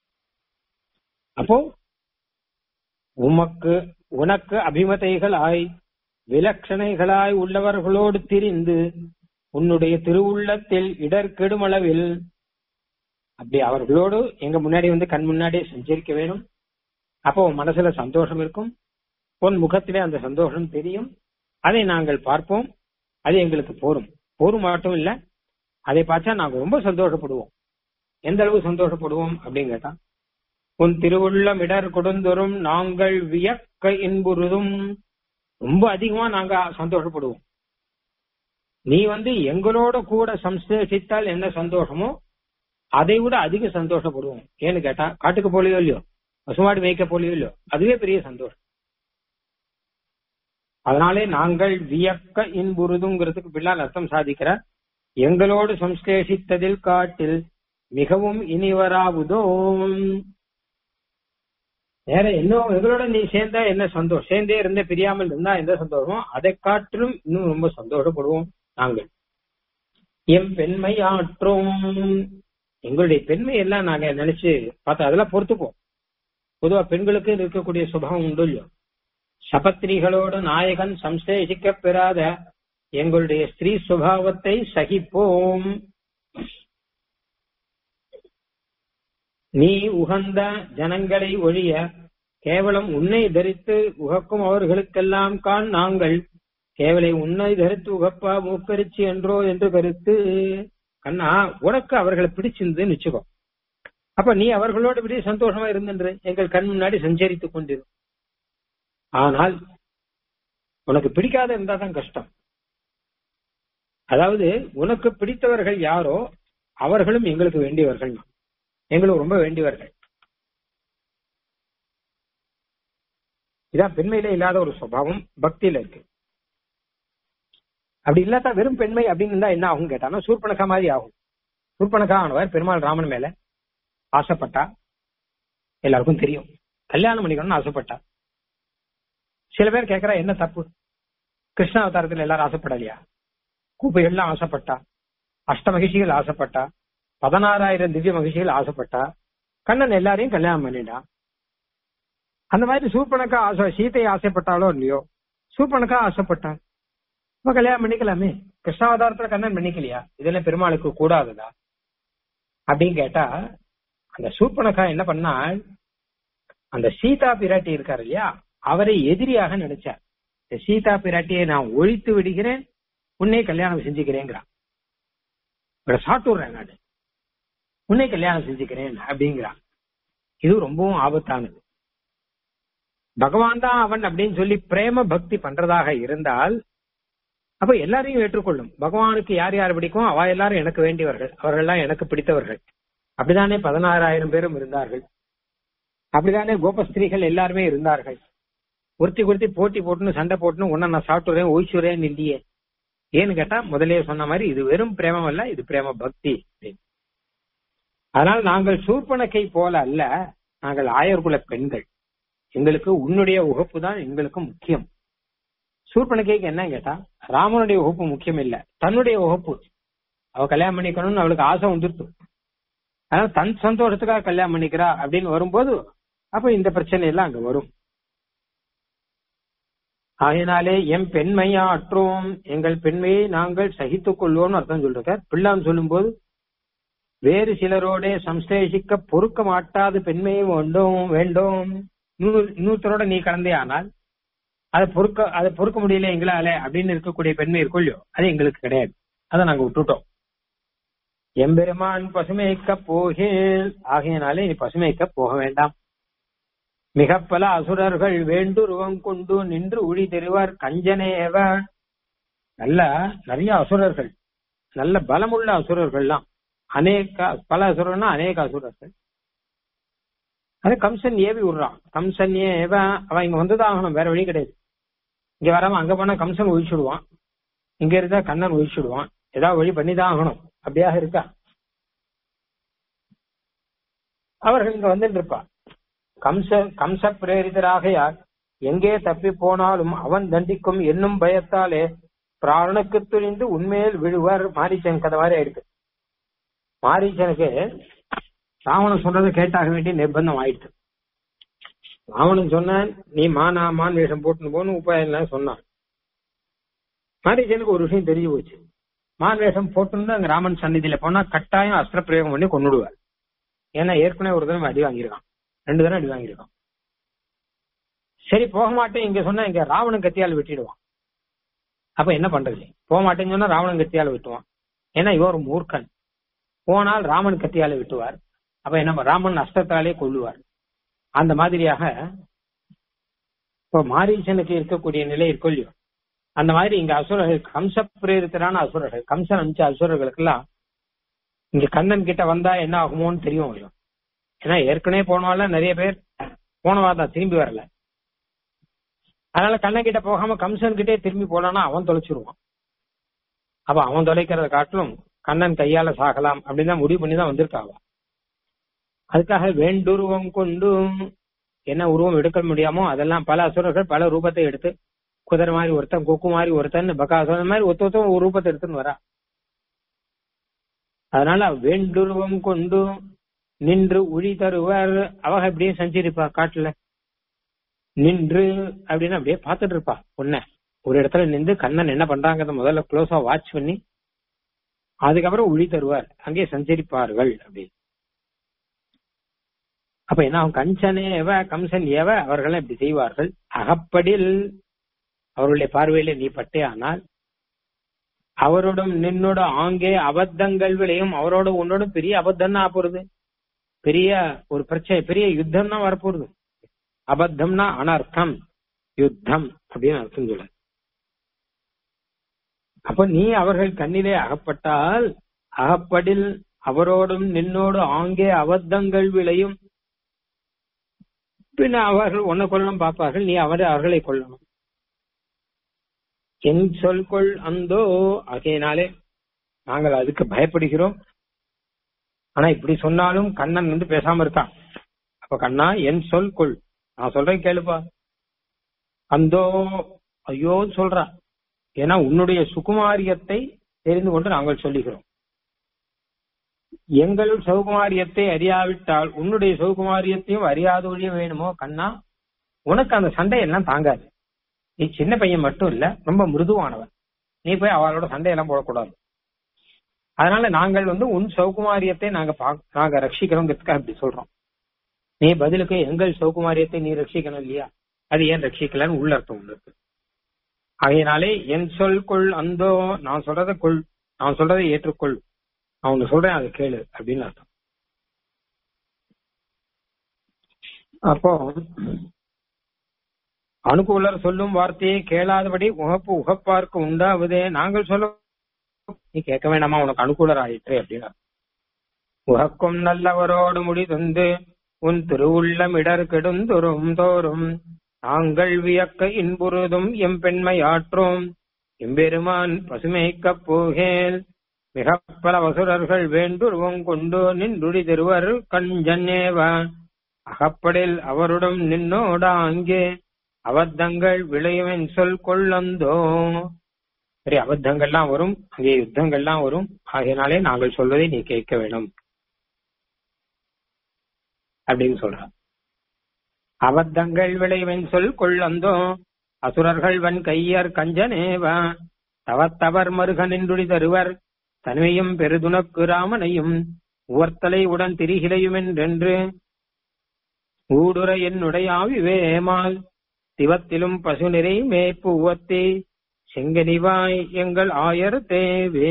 அப்போ உமக்கு உனக்கு அபிமதைகளாய் விலட்சணைகளாய் உள்ளவர்களோடு திரிந்து உன்னுடைய திருவுள்ளத்தில் இடர்கெடுமளவில் அப்படி அவர்களோடு எங்க முன்னாடி வந்து கண் முன்னாடியே சஞ்சரிக்க வேணும் அப்போ உன் மனசுல சந்தோஷம் இருக்கும் உன் முகத்திலே அந்த சந்தோஷம் தெரியும் அதை நாங்கள் பார்ப்போம் அது எங்களுக்கு போரும் போரும் மட்டும் இல்ல அதை பார்த்தா நாங்க ரொம்ப சந்தோஷப்படுவோம் எந்த அளவு சந்தோஷப்படுவோம் அப்படின்னு கேட்டா உன் திருவுள்ளம் இடர் கொடுந்தொரும் நாங்கள் வியக்க இன்புறுதும் ரொம்ப அதிகமா நாங்க சந்தோஷப்படுவோம் நீ வந்து எங்களோட கூட சம்சேஷித்தால் என்ன சந்தோஷமோ அதை விட அதிக சந்தோஷப்படுவோம் ஏன்னு கேட்டா காட்டுக்கு போலியோ இல்லையோ பசுமாடு மேய்க்க போலியோ இல்லையோ அதுவே பெரிய சந்தோஷம் அதனாலே நாங்கள் வியக்க இன்புறுதுங்கிறதுக்கு பின்னால் அர்த்தம் சாதிக்கிற எங்களோடு சம்ஸ்லேஷித்ததில் காட்டில் மிகவும் இனிவராவுதோ வேற என்ன எங்களோட நீ சேர்ந்தா என்ன சந்தோஷம் சேர்ந்தே இருந்த பிரியாமல் இருந்தா எந்த சந்தோஷமோ அதை காட்டிலும் இன்னும் ரொம்ப சந்தோஷப்படுவோம் நாங்கள் எம் பெண்மை ஆற்றும் எங்களுடைய பெண்மை எல்லாம் நாங்க நினைச்சு பார்த்தா அதெல்லாம் பொறுத்துப்போம் பொதுவா பெண்களுக்கு இருக்கக்கூடிய சுபாவம் உண்டு இல்லையோ சபத்ரிகளோடு நாயகன் சம்சேஷிக்க பெறாத எங்களுடைய ஸ்திரீ சுபாவத்தை சகிப்போம் நீ உகந்த ஜனங்களை ஒழிய கேவலம் உன்னை தரித்து உகக்கும் அவர்களுக்கெல்லாம் காண் நாங்கள் கேவலை உன்னை தரித்து உகப்பா மூக்கரிச்சி என்றோ என்று கருத்து கண்ணா உனக்கு அவர்களை பிடிச்சிருந்துன்னு வச்சுக்கோ அப்ப நீ அவர்களோடு இப்படி சந்தோஷமா இருந்துன்று எங்கள் கண் முன்னாடி சஞ்சரித்துக் கொண்டிரு ஆனால் உனக்கு பிடிக்காத இருந்தா தான் கஷ்டம் அதாவது உனக்கு பிடித்தவர்கள் யாரோ அவர்களும் எங்களுக்கு வேண்டியவர்கள் எங்களுக்கு ரொம்ப வேண்டியவர்கள் இதான் பெண்மையில இல்லாத ஒரு சுபாவம் பக்தியில இருக்கு அப்படி இல்லாட்டா வெறும் பெண்மை அப்படின்னு இருந்தா என்ன ஆகும் கேட்டானா சூர்பனக்கா மாதிரி ஆகும் சூர்பனக்கா ஆனவர் பெருமாள் ராமன் மேல ஆசைப்பட்டா எல்லாருக்கும் தெரியும் கல்யாணம் பண்ணிக்கணும்னு ஆசைப்பட்டா சில பேர் கேட்கறா என்ன தப்பு கிருஷ்ண அவதாரத்துல எல்லாரும் ஆசைப்படலையா கூப்பைகள்லாம் ஆசைப்பட்டா அஷ்ட மகிழ்ச்சிகள் ஆசைப்பட்டா பதினாறாயிரம் திவ்ய மகிழ்ச்சிகள் ஆசைப்பட்டா கண்ணன் எல்லாரையும் கல்யாணம் பண்ணிட்டான் அந்த மாதிரி சூர்பனக்கா ஆசை சீத்தை ஆசைப்பட்டாலோ இல்லையோ சூர்பனக்கா ஆசைப்பட்டான் இப்ப கல்யாணம் பண்ணிக்கலாமே கிருஷ்ணாவதாரத்துல கண்ணன் பண்ணிக்கலையா இதெல்லாம் பெருமாளுக்கு கூடாதுதா அப்படின்னு கேட்டா அந்த சூர்பனக்கா என்ன பண்ணா அந்த சீதா பிராட்டி இருக்காரு இல்லையா அவரை எதிரியாக நினைச்சார் இந்த சீதா பிராட்டியை நான் ஒழித்து விடுகிறேன் உன்னை கல்யாணம் செஞ்சுக்கிறேங்கிறான் இவரை சாட்டுறேன் நான் உன்னை கல்யாணம் செஞ்சுக்கிறேன் அப்படிங்கிறான் இது ரொம்பவும் ஆபத்தானது பகவான் தான் அவன் அப்படின்னு சொல்லி பிரேம பக்தி பண்றதாக இருந்தால் அப்ப எல்லாரையும் ஏற்றுக்கொள்ளும் பகவானுக்கு யார் யார் பிடிக்கும் அவ எல்லாரும் எனக்கு வேண்டியவர்கள் அவர்கள்லாம் எனக்கு பிடித்தவர்கள் அப்படிதானே பதினாறாயிரம் பேரும் இருந்தார்கள் அப்படிதானே கோபஸ்திரீகள் எல்லாருமே இருந்தார்கள் ஒருத்தி ஒருத்தி போட்டி போட்டுன்னு சண்டை போட்டுன்னு உன்ன நான் சாப்பிட்டுறேன் ஒழிச்சுறேன் இல்லையே ஏன்னு கேட்டா முதலே சொன்ன மாதிரி இது வெறும் பிரேமம் அல்ல இது பிரேம பக்தி அதனால் நாங்கள் சூர்பனக்கை போல அல்ல நாங்கள் ஆயர்குல பெண்கள் எங்களுக்கு உன்னுடைய உகப்பு தான் எங்களுக்கு முக்கியம் சூர்பனக்கைக்கு என்ன கேட்டா ராமனுடைய உகப்பு முக்கியம் இல்ல தன்னுடைய உகப்பு அவ கல்யாணம் பண்ணிக்கணும்னு அவளுக்கு ஆசை வந்துருத்து அதனால தன் சந்தோஷத்துக்காக கல்யாணம் பண்ணிக்கிறா அப்படின்னு வரும்போது அப்ப இந்த பிரச்சனை எல்லாம் அங்க வரும் ஆகையினாலே எம் பெண்மையாற்றோம் எங்கள் பெண்மையை நாங்கள் சகித்துக் கொள்வோம்னு அர்த்தம் சொல்றார் பிள்ளான் சொல்லும் போது வேறு சிலரோட சம்சேஷிக்க பொறுக்க மாட்டாத பெண்மையை வேண்டும் வேண்டும் இன்னொருத்தரோட நீ கலந்தே ஆனால் அதை பொறுக்க அதை பொறுக்க முடியல எங்களால அப்படின்னு இருக்கக்கூடிய பெண்மை இருக்கும் இல்லையோ அது எங்களுக்கு கிடையாது அதை நாங்க விட்டுட்டோம் எம்பெருமான் பசுமைக்க போகேன் ஆகையினாலே நீ பசுமைக்க போக வேண்டாம் மிக பல அசுரர்கள் வேண்டுருவம் கொண்டு நின்று உழி தெரிவார் கஞ்சனேவ நல்ல நிறைய அசுரர்கள் நல்ல பலமுள்ள அசுரர்கள்லாம் அநேக பல அசுரர்னா அநேக அசுரர்கள் அது கம்சன் ஏவி விடுறான் கம்சன் ஏவ அவன் இங்க வந்துதான் ஆகணும் வேற வழி கிடையாது இங்க வராம அங்க போனா கம்சன் ஒழிச்சுடுவான் இங்க இருந்தா கண்ணன் ஒழிச்சுடுவான் ஏதாவது வழி பண்ணிதான் ஆகணும் அப்படியாக இருக்கா அவர்கள் இங்க வந்துட்டு இருப்பா கம்ச கம்ச பிரேரிதராக யார் எங்கே தப்பி போனாலும் அவன் தண்டிக்கும் என்னும் பயத்தாலே பிராணனுக்கு துணிந்து உண்மையில் விழுவார் மாரீச்சன் கதை மாதிரி ஆயிடுது மாரீச்சனுக்கு ராவணன் சொல்றதை கேட்டாக வேண்டிய நிர்பந்தம் ஆயிடுச்சு ராவணன் சொன்னான் நீ மானா மான் வேஷம் போட்டுன்னு போன்னு உபாயம் எல்லாம் சொன்னான் மாரீச்சனுக்கு ஒரு விஷயம் தெரிஞ்சு போச்சு மான் வேஷம் போட்டுன்னு அங்க ராமன் சந்நிதியில போனா கட்டாயம் அஸ்திர பிரயோகம் பண்ணி கொண்டுடுவார் ஏன்னா ஏற்கனவே ஒரு தடவை அடி வாங்கியிருக்கான் ரெண்டு தடவை அடி வாங்கியிருக்கான் சரி போக மாட்டேன் இங்க சொன்னா இங்க ராவணன் கத்தியால் வெட்டிடுவான் அப்ப என்ன பண்றது போக மாட்டேன்னு சொன்னா ராவணன் கத்தியால வெட்டுவான் ஏன்னா இவன் ஒரு மூர்க்கன் போனால் ராமன் கத்தியால வெட்டுவார் அப்ப என்ன ராமன் அஸ்தத்தாலே கொள்ளுவார் அந்த மாதிரியாக இப்போ மாரீசனுக்கு இருக்கக்கூடிய நிலை இருக்கும் இல்லையோ அந்த மாதிரி இங்க அசுரர்கள் கம்ச பிரேரித்தரான அசுரர்கள் கம்சன் அனுப்பிச்ச அசுரர்களுக்கெல்லாம் இங்க கண்ணன் கிட்ட வந்தா என்ன ஆகுமோன்னு தெரியும் அவங்களுக்கு ஏன்னா ஏற்கனவே போனவாள் நிறைய பேர் போனவா தான் திரும்பி வரல அதனால கண்ணன் கிட்ட போகாம கம்சன் கிட்டே திரும்பி போலான்னா அவன் தொலைச்சிருவான் அப்ப அவன் தொலைக்கிறத காட்டிலும் கண்ணன் கையால சாகலாம் அப்படின்னு தான் முடிவு பண்ணி தான் வந்திருக்காவ அதுக்காக வேண்டுருவம் கொண்டு என்ன உருவம் எடுக்க முடியாமோ அதெல்லாம் பல அசுரர்கள் பல ரூபத்தை எடுத்து குதிரை மாதிரி ஒருத்தன் கொக்கு மாதிரி ஒருத்தன் பகாசுரன் மாதிரி ஒருத்த ஒருத்தன் ஒரு ரூபத்தை எடுத்துன்னு வரா அதனால வேண்டுருவம் கொண்டு நின்று உழி தருவர் அவக இப்படியே சஞ்சரிப்பா காட்டுல நின்று அப்படின்னு அப்படியே பார்த்துட்டு இருப்பா உன்ன ஒரு இடத்துல நின்று கண்ணன் என்ன பண்றாங்கிறத முதல்ல க்ளோஸா வாட்ச் பண்ணி அதுக்கப்புறம் உழி தருவார் அங்கே சஞ்சரிப்பார்கள் அப்படின்னு அப்ப என்ன ஆகும் கஞ்சன் ஏவ கம்சன் ஏவ அவர்கள் இப்படி செய்வார்கள் அகப்படில் அவர்களுடைய பார்வையில நீ பட்டே ஆனால் அவரோடும் நின்னோட ஆங்கே அபத்தங்கள் விளையும் அவரோட உன்னோட பெரிய அபத்தம் தான் போறது பெரிய ஒரு பிரச்சனை பெரிய யுத்தம் தான் வரப்போறது அபத்தம்னா அனர்த்தம் யுத்தம் அப்படின்னு அர்த்தம் சொல்ல அப்ப நீ அவர்கள் கண்ணிலே அகப்பட்டால் அகப்படில் அவரோடும் நின்னோடு ஆங்கே அபத்தங்கள் விளையும் பின்ன அவர்கள் உன்னை கொள்ளணும் பார்ப்பார்கள் நீ அவரை அவர்களை கொள்ளணும் என் சொல்கொள் அந்தோ ஆகையினாலே நாங்கள் அதுக்கு பயப்படுகிறோம் ஆனா இப்படி சொன்னாலும் கண்ணன் வந்து பேசாம இருக்கான் அப்ப கண்ணா என் சொல் கொள் நான் சொல்றேன் கேளுப்பா அந்தோ ஐயோ சொல்றா ஏன்னா உன்னுடைய சுகுமாரியத்தை தெரிந்து கொண்டு நாங்கள் சொல்லுகிறோம் எங்கள் சௌகுமாரியத்தை அறியாவிட்டால் உன்னுடைய சௌகுமாரியத்தையும் அறியாத ஒழிய வேணுமோ கண்ணா உனக்கு அந்த சண்டையெல்லாம் தாங்காது நீ சின்ன பையன் மட்டும் இல்ல ரொம்ப மிருதுவானவன் நீ போய் அவளோட சண்டையெல்லாம் போடக்கூடாது அதனால நாங்கள் வந்து உன் சௌகுமாரியத்தை நாங்க நாங்க ரட்சிக்கிறோங்கிறதுக்காக இப்படி சொல்றோம் நீ பதிலுக்கு எங்கள் சௌகுமாரியத்தை நீ ரட்சிக்கணும் இல்லையா அது ஏன் ரட்சிக்கலன்னு உள்ள அர்த்தம் உங்களுக்கு ஆகையினாலே என் சொல் கொள் அந்தோ நான் சொல்றதை கொள் நான் சொல்றதை ஏற்றுக்கொள் நான் உன்னை சொல்றேன் அதை கேளு அப்படின்னு அர்த்தம் அப்போ அனுகூலர் சொல்லும் வார்த்தையை கேளாதபடி உகப்பு உகப்பார்க்கு உண்டாவதே நாங்கள் சொல்ல நீ கேட்க வேண்டாமா உனக்கு அனுகூலர் ஆயிற்று அப்படின்னா உகக்கும் நல்லவரோடு முடி தந்து உன் திருவுள்ளம் இடர் கெடுந்தொரும் தோறும் நாங்கள் வியக்க இன்புறுதும் எம் பெண்மை ஆற்றோம் எம்பெருமான் பசுமைக்கப் போகேல் மிக பல வசுரர்கள் வேண்டுருவம் கொண்டு நின்றுடி திருவர் கஞ்சன்னேவ அகப்படில் அவருடன் நின்னோட அங்கே அபத்தங்கள் விளையும் சொல் கொள்ளந்தோ சரி அபத்தங்கள்லாம் வரும் அங்கே யுத்தங்கள்லாம் வரும் ஆகையினாலே நாங்கள் சொல்வதை நீ கேட்க வேணும் அப்படின்னு சொல்றார் அபத்தங்கள் விளைவன் சொல் கொள்ளந்தோ அசுரர்கள் வன் கையர் கஞ்சனேவ தவத்தவர் மருக நின்றுடி தருவர் தனிமையும் பெருதுனக்கு ராமனையும் உவர்த்தலை உடன் திரிகிலையும் என்றென்று ஊடுற என்னுடைய ஆவிவேமால் திவத்திலும் பசு நிறை மேய்ப்பு உவத்தே செங்கனிவாய் எங்கள் ஆயர் தேவே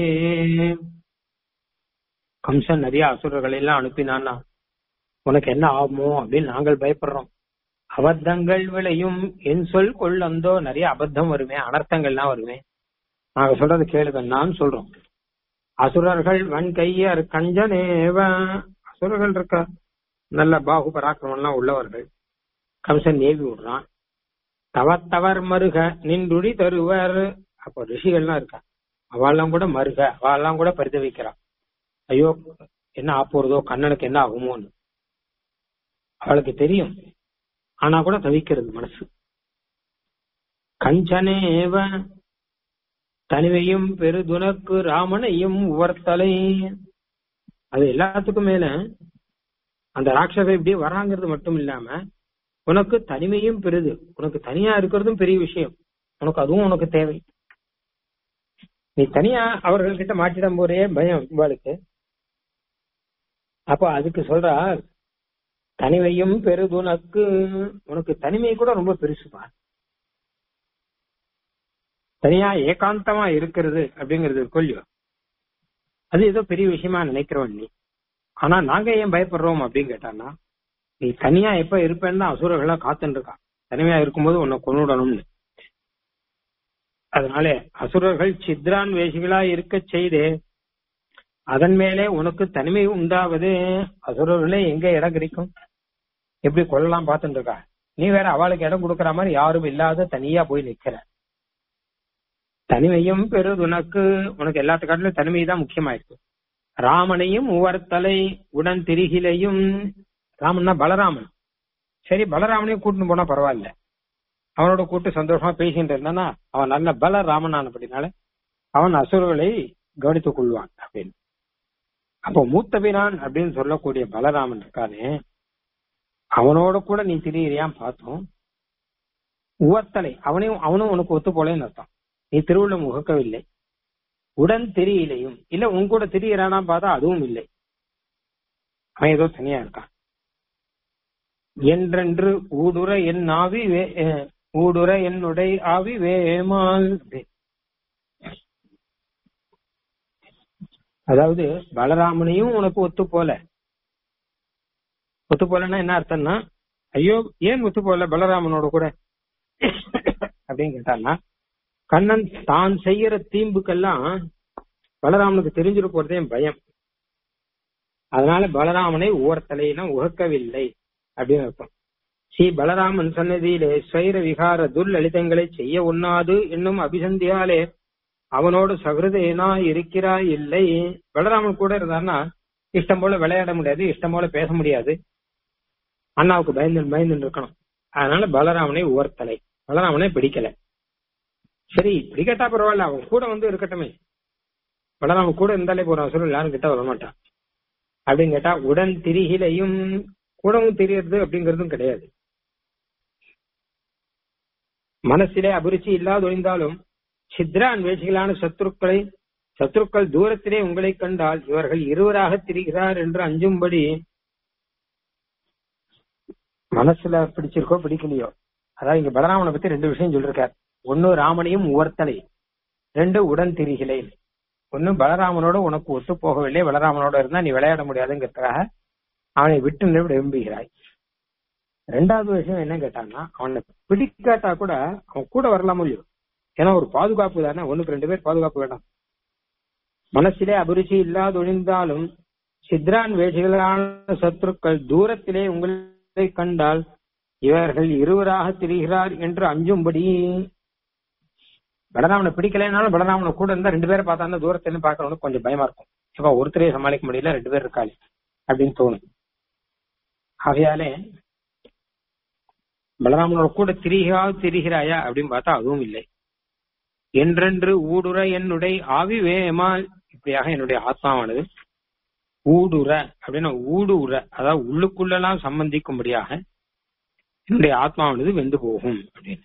கம்சன் நிறைய அசுரர்கள் எல்லாம் அனுப்பினான்னா உனக்கு என்ன ஆகுமோ அப்படின்னு நாங்கள் பயப்படுறோம் அபத்தங்கள் விளையும் என் சொல் கொள்ளந்தோ நிறைய அபத்தம் வருமே அனர்த்தங்கள்லாம் வருமே நாங்க சொல்றது கேளுங்கன்னு சொல்றோம் அசுரர்கள் வன் கையர் கஞ்சனேவ அசுரர்கள் இருக்கா நல்ல பாகு பராக்கிரமம்லாம் உள்ளவர்கள் கம்சன் ஏவி விடுறான் தவத்தவர் மருக நின்றுடி தருவர் அப்போ ரிஷிகள்லாம் இருக்கா அவெல்லாம் கூட மருக அவெல்லாம் கூட பரிதவிக்கிறான் ஐயோ என்ன ஆப்போறதோ கண்ணனுக்கு என்ன ஆகுமோன்னு அவளுக்கு தெரியும் ஆனா கூட தவிக்கிறது மனசு கஞ்சனேவ தனிவையும் பெருதுனக்கு ராமனையும் உவர்த்தலை அது எல்லாத்துக்கும் மேல அந்த ராட்சச இப்படி வராங்கிறது மட்டும் இல்லாம உனக்கு தனிமையும் பெரிது உனக்கு தனியா இருக்கிறதும் பெரிய விஷயம் உனக்கு அதுவும் உனக்கு தேவை நீ தனியா அவர்கள் கிட்ட மாட்டிடம் போறே பயம் இவாளுக்கு அப்ப அதுக்கு சொல்றா தனிமையும் பெருதுனக்கு உனக்கு தனிமை கூட ரொம்ப பெருசுப்பா தனியா ஏகாந்தமா இருக்கிறது அப்படிங்கிறது கொல்லியோ அது ஏதோ பெரிய விஷயமா நினைக்கிறவன் நீ ஆனா நாங்க ஏன் பயப்படுறோம் அப்படின்னு கேட்டான்னா நீ தனியா எப்ப இருப்பேன்னு தான் அசுரர்களா காத்துட்டு இருக்கான் தனிமையா இருக்கும்போது உன்னை கொண்டுடணும்னு அதனால அசுரர்கள் சித்ரான் வேஷிகளா இருக்க செய்து அதன் மேலே உனக்கு தனிமை உண்டாவது அசுரர்களே எங்க இடம் கிடைக்கும் எப்படி கொள்ளலாம் பார்த்துட்டு இருக்கா நீ வேற அவளுக்கு இடம் கொடுக்கற மாதிரி யாரும் இல்லாத தனியா போய் நிக்கிற தனிமையும் பெருது உனக்கு உனக்கு எல்லாத்துக்காட்டிலும் தனிமை தான் முக்கியமாயிருக்கு ராமனையும் உவர்த்தலை உடன் திரிகிலையும் ராமன்னா பலராமன் சரி பலராமனையும் கூட்டின்னு போனா பரவாயில்ல அவனோட கூட்டு சந்தோஷமா பேசிட்டு இருந்தானா அவன் நல்ல பலராமன் ஆனபடினால அவன் அசுரர்களை கவனித்துக் கொள்வான் அப்படின்னு அப்போ மூத்தபிரான் அப்படின்னு சொல்லக்கூடிய பலராமன் இருக்கானே அவனோட கூட நீ திரியிறியான் பார்த்தோம் உவர்த்தலை அவனையும் அவனும் உனக்கு ஒத்து போலேன்னு அர்த்தம் நீ திருவுள்ளம் உகக்கவில்லை உடன் திரியிலையும் இல்ல உன் கூட திரியிறானா பார்த்தா அதுவும் இல்லை அவன் ஏதோ தனியா இருக்கான் என்றென்று ஊடுற என் ஆவி வே- அஹ், ஊடுற என்னுடைய ஆவி வேமால் அதாவது பலராமனையும் உனக்கு ஒத்து போல ஒத்து போலன்னா என்ன அர்த்தம்னா ஐயோ ஏன் ஒத்து போல பலராமனோட கூட அப்படின்னு கேட்டான்னா கண்ணன் தான் செய்யற தீம்புக்கெல்லாம் பலராமனுக்கு தெரிஞ்சிட போறதே பயம் அதனால பலராமனை ஓர்த்தலைனா உகக்கவில்லை அப்படின்னு அர்த்தம் ஸ்ரீ பலராமன் சன்னதியிலே ஸ்வைர விகார துர்லலிதங்களை செய்ய உண்ணாது என்னும் அபிசந்தியாலே அவனோடு சகிருதேனா இருக்கிறாய் இல்லை பலராமன் கூட இருந்தான்னா இஷ்டம் போல விளையாட முடியாது இஷ்டம் போல பேச முடியாது அண்ணாவுக்கு பயந்து பயந்து இருக்கணும் அதனால பலராமனை உவர்த்தலை பலராமனை பிடிக்கல சரி பிடிக்கட்டா பரவாயில்ல அவன் கூட வந்து இருக்கட்டுமே பலராமன் கூட இருந்தாலே போறான் சொல்ல யாரும் கிட்ட வர மாட்டான் அப்படின்னு கேட்டா உடன் திரிகிலையும் கூடவும் தெரியறது அப்படிங்கறதும் கிடையாது மனசிலே அபிருச்சி இல்லாது ஒழிந்தாலும் சித்ரா அன்வேஷிகளான சத்துருக்களை சத்துருக்கள் தூரத்திலே உங்களை கண்டால் இவர்கள் இருவராக திரிகிறார் என்று அஞ்சும்படி மனசுல பிடிச்சிருக்கோ பிடிக்கலையோ அதாவது இங்க பலராமனை பத்தி ரெண்டு விஷயம் சொல்லிருக்கார் ஒன்னு ராமனையும் உவர்த்தலை ரெண்டு உடன் திரிகிலை ஒன்னு பலராமனோட உனக்கு ஒத்து போகவில்லை பலராமனோட இருந்தா நீ விளையாட முடியாதுங்கிறதுக்காக அவனை விட்டு நின்று விரும்புகிறாய் ரெண்டாவது விஷயம் என்ன கேட்டான்னா அவனை பிடிக்காட்டா கூட அவன் கூட வரலாம் இல்லையோ ஏன்னா ஒரு பாதுகாப்பு தானே ஒண்ணுக்கு ரெண்டு பேர் பாதுகாப்பு வேண்டாம் மனசிலே அபிருச்சி இல்லாதொழிந்தாலும் சித்ரான் வேஷிகளான சத்துருக்கள் தூரத்திலே உங்களை கண்டால் இவர்கள் இருவராக திரிகிறார் என்று அஞ்சும்படி பலராமனை பிடிக்கலைனாலும் பலராமனை கூட இருந்தா ரெண்டு பேரை பார்த்தா தூரத்துல பாக்குறவனுக்கு கொஞ்சம் பயமா இருக்கும் இப்ப ஒருத்தரையே சமாளிக்க முடியல ரெண்டு பேர் இருக்காளே அப்படின்னு தோணும் ஆகையாலே பலராமனோட கூட திரிகா திரிகிறாயா அப்படின்னு பார்த்தா அதுவும் இல்லை என்றென்று ஊடுற என்னுடைய ஆவி வேமால் இப்படியாக என்னுடைய ஆத்மாவானது ஊடுற அப்படின்னா ஊடு உற அதாவது உள்ளுக்குள்ளெல்லாம் சம்பந்திக்கும்படியாக என்னுடைய ஆத்மாவானது வெந்து போகும் அப்படின்னு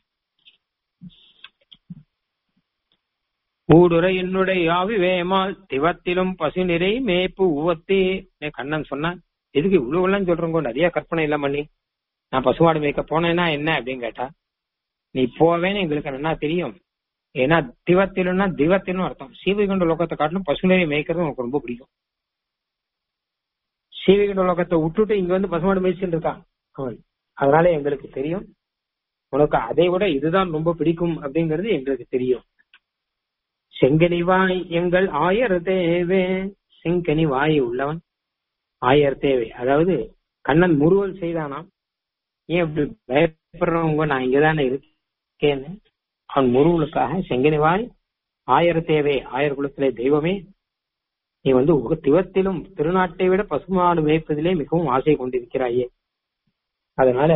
ஊடுற என்னுடைய ஆவி வேமால் திவத்திலும் பசு நிறை மேப்பு உவத்தே கண்ணன் சொன்னான் எதுக்கு இவ்வளவு எல்லாம் சொல்றோங்க நிறைய கற்பனை எல்லாம் பண்ணி நான் பசுமாடு மேய்க்க போனேன்னா என்ன அப்படின்னு கேட்டா நீ போவேன்னு எங்களுக்கு நல்லா தெரியும் ஏன்னா திவத்திலும்னா திவத்திலும் அர்த்தம் சீவைகுண்ட லோகத்தை காட்டிலும் பசுநெறி மேய்க்கிறது உனக்கு ரொம்ப பிடிக்கும் சீவைகுண்ட லோகத்தை விட்டுட்டு இங்க வந்து பசுமாடு மேய்ச்சிட்டு இருக்கான் அவன் அதனால எங்களுக்கு தெரியும் உனக்கு அதை விட இதுதான் ரொம்ப பிடிக்கும் அப்படிங்கிறது எங்களுக்கு தெரியும் செங்கனிவாய் எங்கள் ஆயர் தேவே செங்கனி வாய் உள்ளவன் ஆயர் தேவை அதாவது கண்ணன் முறுவல் செய்தானாம் ஏன் இப்படி பயப்படுறவங்க நான் இங்கதானே இருக்கேன்னு அவன் முருவலுக்காக செங்கனிவாய் ஆயர் தேவை ஆயர் குலத்திலே தெய்வமே நீ வந்து உக திவத்திலும் திருநாட்டை விட பசுமாடு மேய்ப்பதிலே மிகவும் ஆசை கொண்டிருக்கிறாயே அதனால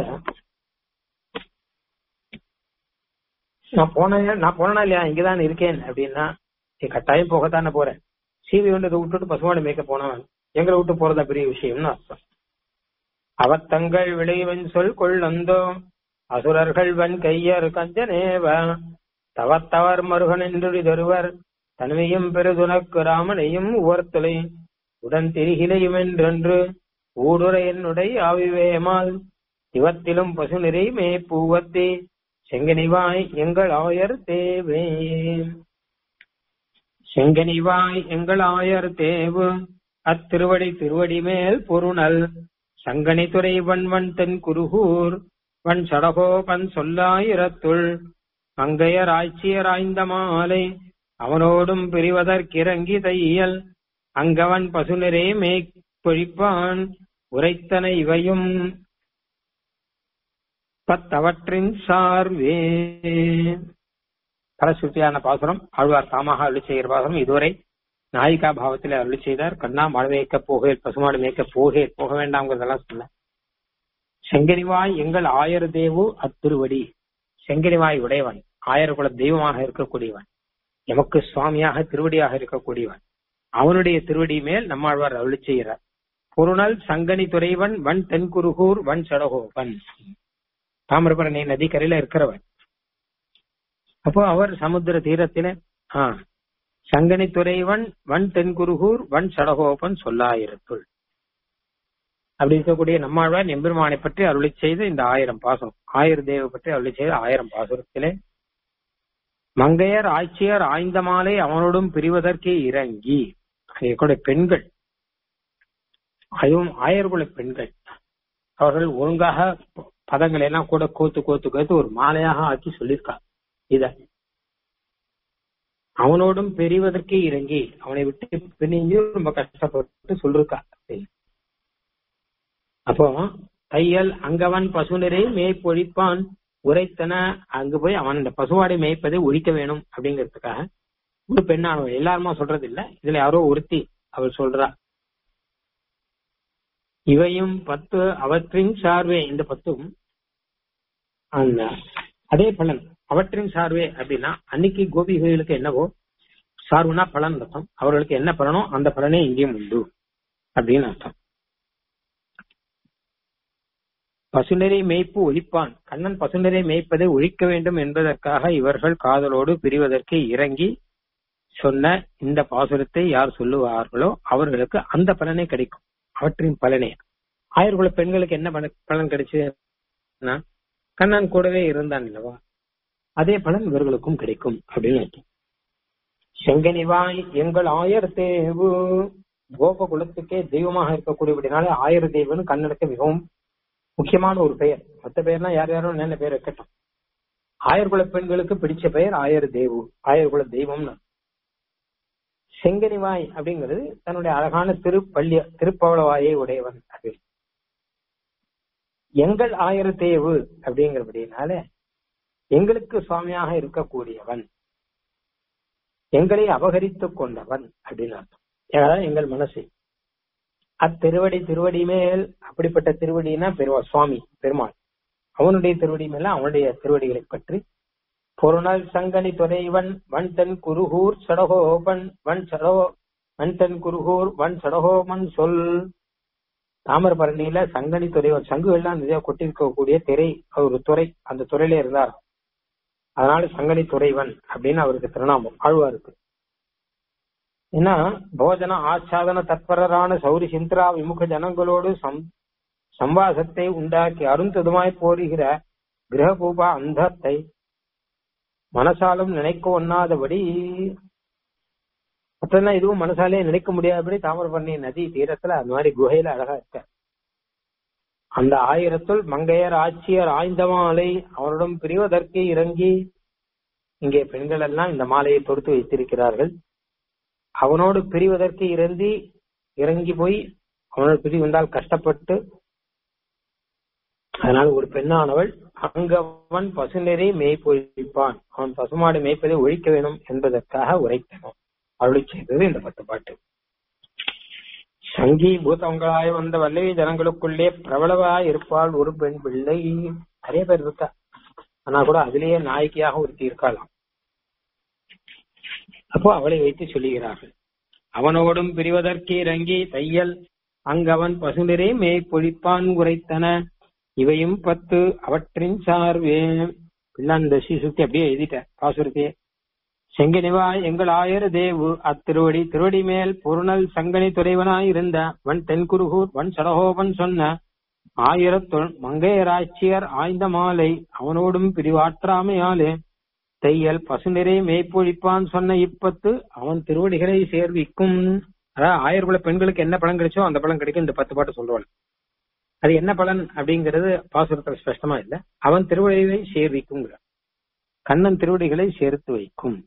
நான் போனேன் நான் போனா இல்லையா இங்கதான் இருக்கேன் அப்படின்னா நீ கட்டாயம் போகத்தானே போறேன் சீவி ஒன்றதை விட்டுட்டு பசுமாடு மேய்க்க போனவன் எங்களை விட்டு போறதா பெரிய விஷயம்னு அர்த்தம் அவத்தங்கள் விளைவன் சொல் கொள்ளந்தோ அசுரர்கள் வன் கையர் கஞ்சனேவ தவத்தவர் மருகன் என்று தருவர் தன்மையும் பெருதுனக்கு ராமனையும் உவர்த்தலை உடன் திரிகிலையும் என்றென்று ஊடுரை என்னுடைய ஆவிவேமால் இவத்திலும் பசு நிறை மே பூவத்தே செங்கனிவாய் எங்கள் ஆயர் தேவே செங்கனிவாய் எங்கள் ஆயர் தேவு அத்திருவடி திருவடி மேல் பொருணல் சங்கனி துறை வன்வன் தென் குருகூர் வன் சடகோபன் சொல்லாயிரத்துள் மங்கையர் ஆய்ச்சியராய்ந்த மாலை அவனோடும் பிரிவதற்கிறங்கி தையல் அங்கவன் பசுநிறே மேய்ப்பொழிப்பான் உரைத்தன இவையும் பத்தவற்றின் சார்வே பரசுத்தியான பாசுரம் ஆழ்வார் தாமாக அருளி செய்கிற பாசுரம் இதுவரை நாயிகா பாவத்தில் அருளி செய்தார் கண்ணா மழை மேய்க்க போகேல் பசுமாடு மேய்க்க போகேல் போக வேண்டாம்ங்கிறதெல்லாம் சொல்ல செங்கனிவாய் எங்கள் ஆயர் தேவு அத்திருவடி செங்கனிவாய் உடையவன் ஆயர் குல தெய்வமாக இருக்கக்கூடியவன் எமக்கு சுவாமியாக திருவடியாக இருக்கக்கூடியவன் அவனுடைய திருவடி மேல் நம்மாழ்வார் அருளி செய்கிறார் பொருணல் சங்கனி துறைவன் வன் தென்குருகூர் வன் சடகோவன் தாமிரபரணி நதிக்கரையில இருக்கிறவன் அப்போ அவர் சமுத்திர தீரத்தில ஆ சங்கனி துறைவன் வன் தென்குருகூர் வன் சடகோபன் சொல்லாயிரத்துள் அப்படி இருக்கக்கூடிய நம்மாழ்வார் எம்பெருமானை பற்றி அருளி செய்த இந்த ஆயிரம் பாசம் ஆயிர தேவ பற்றி அருளி செய்த ஆயிரம் பாசுரத்திலே மங்கையர் ஆட்சியர் ஆய்ந்த மாலை அவனோடும் பிரிவதற்கே இறங்கி கூட பெண்கள் அதுவும் ஆயர்குல பெண்கள் அவர்கள் ஒழுங்காக பதங்களை எல்லாம் கூட கோத்து கோத்து கோத்து ஒரு மாலையாக ஆக்கி சொல்லியிருக்கா இத அவனோடும் பெரியவதற்கே இறங்கி அவனை விட்டு பிரிஞ்சு ரொம்ப கஷ்டப்பட்டு சொல்லிருக்கா அப்போ தையல் அங்கவன் பசுநரை மேய்ப்பொழிப்பான் உரைத்தன அங்கு போய் அவன் அந்த பசுவாடை மேய்ப்பதை ஒழிக்க வேணும் அப்படிங்கிறதுக்காக ஒரு பெண்ணானவள் எல்லாருமா சொல்றது இல்ல இதுல யாரோ ஒருத்தி அவள் சொல்றா இவையும் பத்து அவற்றின் சார்வே இந்த பத்தும் அந்த அதே பலன் அவற்றின் சார்வே அப்படின்னா அன்னைக்கு கோபிகளுக்கு என்னவோ சார்புனா பலன் அர்த்தம் அவர்களுக்கு என்ன பலனோ அந்த பலனே இங்கேயும் உண்டு அப்படின்னு அர்த்தம் பசுநரை மேய்ப்பு ஒழிப்பான் கண்ணன் பசுநரை மேய்ப்பதை ஒழிக்க வேண்டும் என்பதற்காக இவர்கள் காதலோடு பிரிவதற்கு இறங்கி சொன்ன இந்த பாசுரத்தை யார் சொல்லுவார்களோ அவர்களுக்கு அந்த பலனே கிடைக்கும் அவற்றின் பலனே ஆயிரகுல பெண்களுக்கு என்ன பலன் கிடைச்சதுன்னா கண்ணன் கூடவே இருந்தான் இல்லவா அதே பலன் இவர்களுக்கும் கிடைக்கும் அப்படின்னு அர்த்தம் செங்கனிவாய் எங்கள் ஆயர் தேவு கோப குலத்துக்கே தெய்வமாக இருக்கக்கூடியபடினாலே ஆயர் தேவன் கண்ணனுக்கு மிகவும் முக்கியமான ஒரு பெயர் மற்ற பெயர்லாம் யார் யாரும் என்ன பெயர் இருக்கட்டும் ஆயர்குல பெண்களுக்கு பிடிச்ச பெயர் ஆயர் தேவு ஆயர்குல தெய்வம்னு செங்கனிவாய் அப்படிங்கிறது தன்னுடைய அழகான திருப்பள்ளி திருப்பவளவாயை உடையவன் அது எங்கள் ஆயர் தேவு அப்படிங்கிறபடினால எங்களுக்கு சுவாமியாக இருக்கக்கூடியவன் எங்களை அபகரித்துக் கொண்டவன் அப்படின்னு அர்த்தம் அதாவது எங்கள் மனசு அத்திருவடி திருவடி மேல் அப்படிப்பட்ட திருவடினா பெருவா சுவாமி பெருமாள் அவனுடைய திருவடி மேல அவனுடைய திருவடிகளை பற்றி பொருணல் சங்கனி துறைவன் வன் தன் குருகூர் சடகோபன் வன் சடோ வன் தன் குருகூர் வன் சடகோபன் சொல் தாமிரபரணியில சங்கனி துறைவன் சங்குகள்லாம் நிறைய கொட்டிருக்கக்கூடிய திரை ஒரு துறை அந்த துறையில இருந்தார் அதனால சங்கனி துறைவன் அப்படின்னு அவருக்கு திருநாமம் ஆழ்வாருக்கு ஏன்னா போஜன ஆச்சாதன தத்பரரான சௌரி சிந்திரா விமுக ஜனங்களோடு சம் சம்வாசத்தை உண்டாக்கி அருந்ததுமாய் போருகிற கிரகபூபா அந்தத்தை மனசாலும் நினைக்க ஒண்ணாதபடி மற்றெல்லாம் இதுவும் மனசாலே நினைக்க முடியாதபடி தாமிரபரணி நதி தீரத்துல அந்த மாதிரி குகையில அழகா இருக்க அந்த ஆயிரத்துள் மங்கையர் ஆட்சியர் ஆய்ந்த மாலை அவரிடம் பிரிவதற்கு இறங்கி இங்கே பெண்கள் எல்லாம் இந்த மாலையை தொடுத்து வைத்திருக்கிறார்கள் அவனோடு பிரிவதற்கு இறந்தி இறங்கி போய் அவனோடு பிரி வந்தால் கஷ்டப்பட்டு அதனால் ஒரு பெண்ணானவள் அங்கவன் பசுநெறி மேய்ப்பொழிப்பான் அவன் பசுமாடு மேய்ப்பதை ஒழிக்க வேணும் என்பதற்காக உரைத்தனும் அருளி செய்தது இந்த பத்து பாட்டு சங்கீபூதங்களாய் வந்த வல்லவி ஜனங்களுக்குள்ளே பிரபலவாய் இருப்பாள் ஒரு பெண் பிள்ளை நிறைய பேர் இருக்கா ஆனா கூட அதிலேயே நாயகியாக ஒருத்தி இருக்கலாம் அப்போ அவளை வைத்து சொல்லுகிறார்கள் அவனோடும் பிரிவதற்கு இறங்கி தையல் அங்கவன் பசுநிறை மேய் பொழிப்பான் உரைத்தன இவையும் பத்து அவற்றின் சார்வே பிள்ளான் சுத்தி அப்படியே எழுதிட்ட பாசுரத்தையே செங்கனிவா எங்கள் ஆயர் தேவு அத்திருவடி திருவடி மேல் பொருணல் சங்கனி துறைவனாய் இருந்த வன் தென்குருகூர் வன் சடகோபன் சொன்ன ஆயிரத்துள் மங்கையராட்சியர் ஆய்ந்த மாலை அவனோடும் பிரிவாற்றாமையாலே தையல் பசுநிறை மேய்ப்பொழிப்பான் சொன்ன இப்பத்து அவன் திருவடிகளை சேர்விக்கும் அதாவது ஆயிரக்குள்ள பெண்களுக்கு என்ன பலன் கிடைச்சோ அந்த பலன் கிடைக்கும் இந்த பத்து பாட்டு சொல்றாள் அது என்ன பலன் அப்படிங்கிறது பாசுரத்துல ஸ்பஷ்டமா இல்ல அவன் திருவடிகளை சேர்விக்கும் கண்ணன் திருவடிகளை சேர்த்து வைக்கும்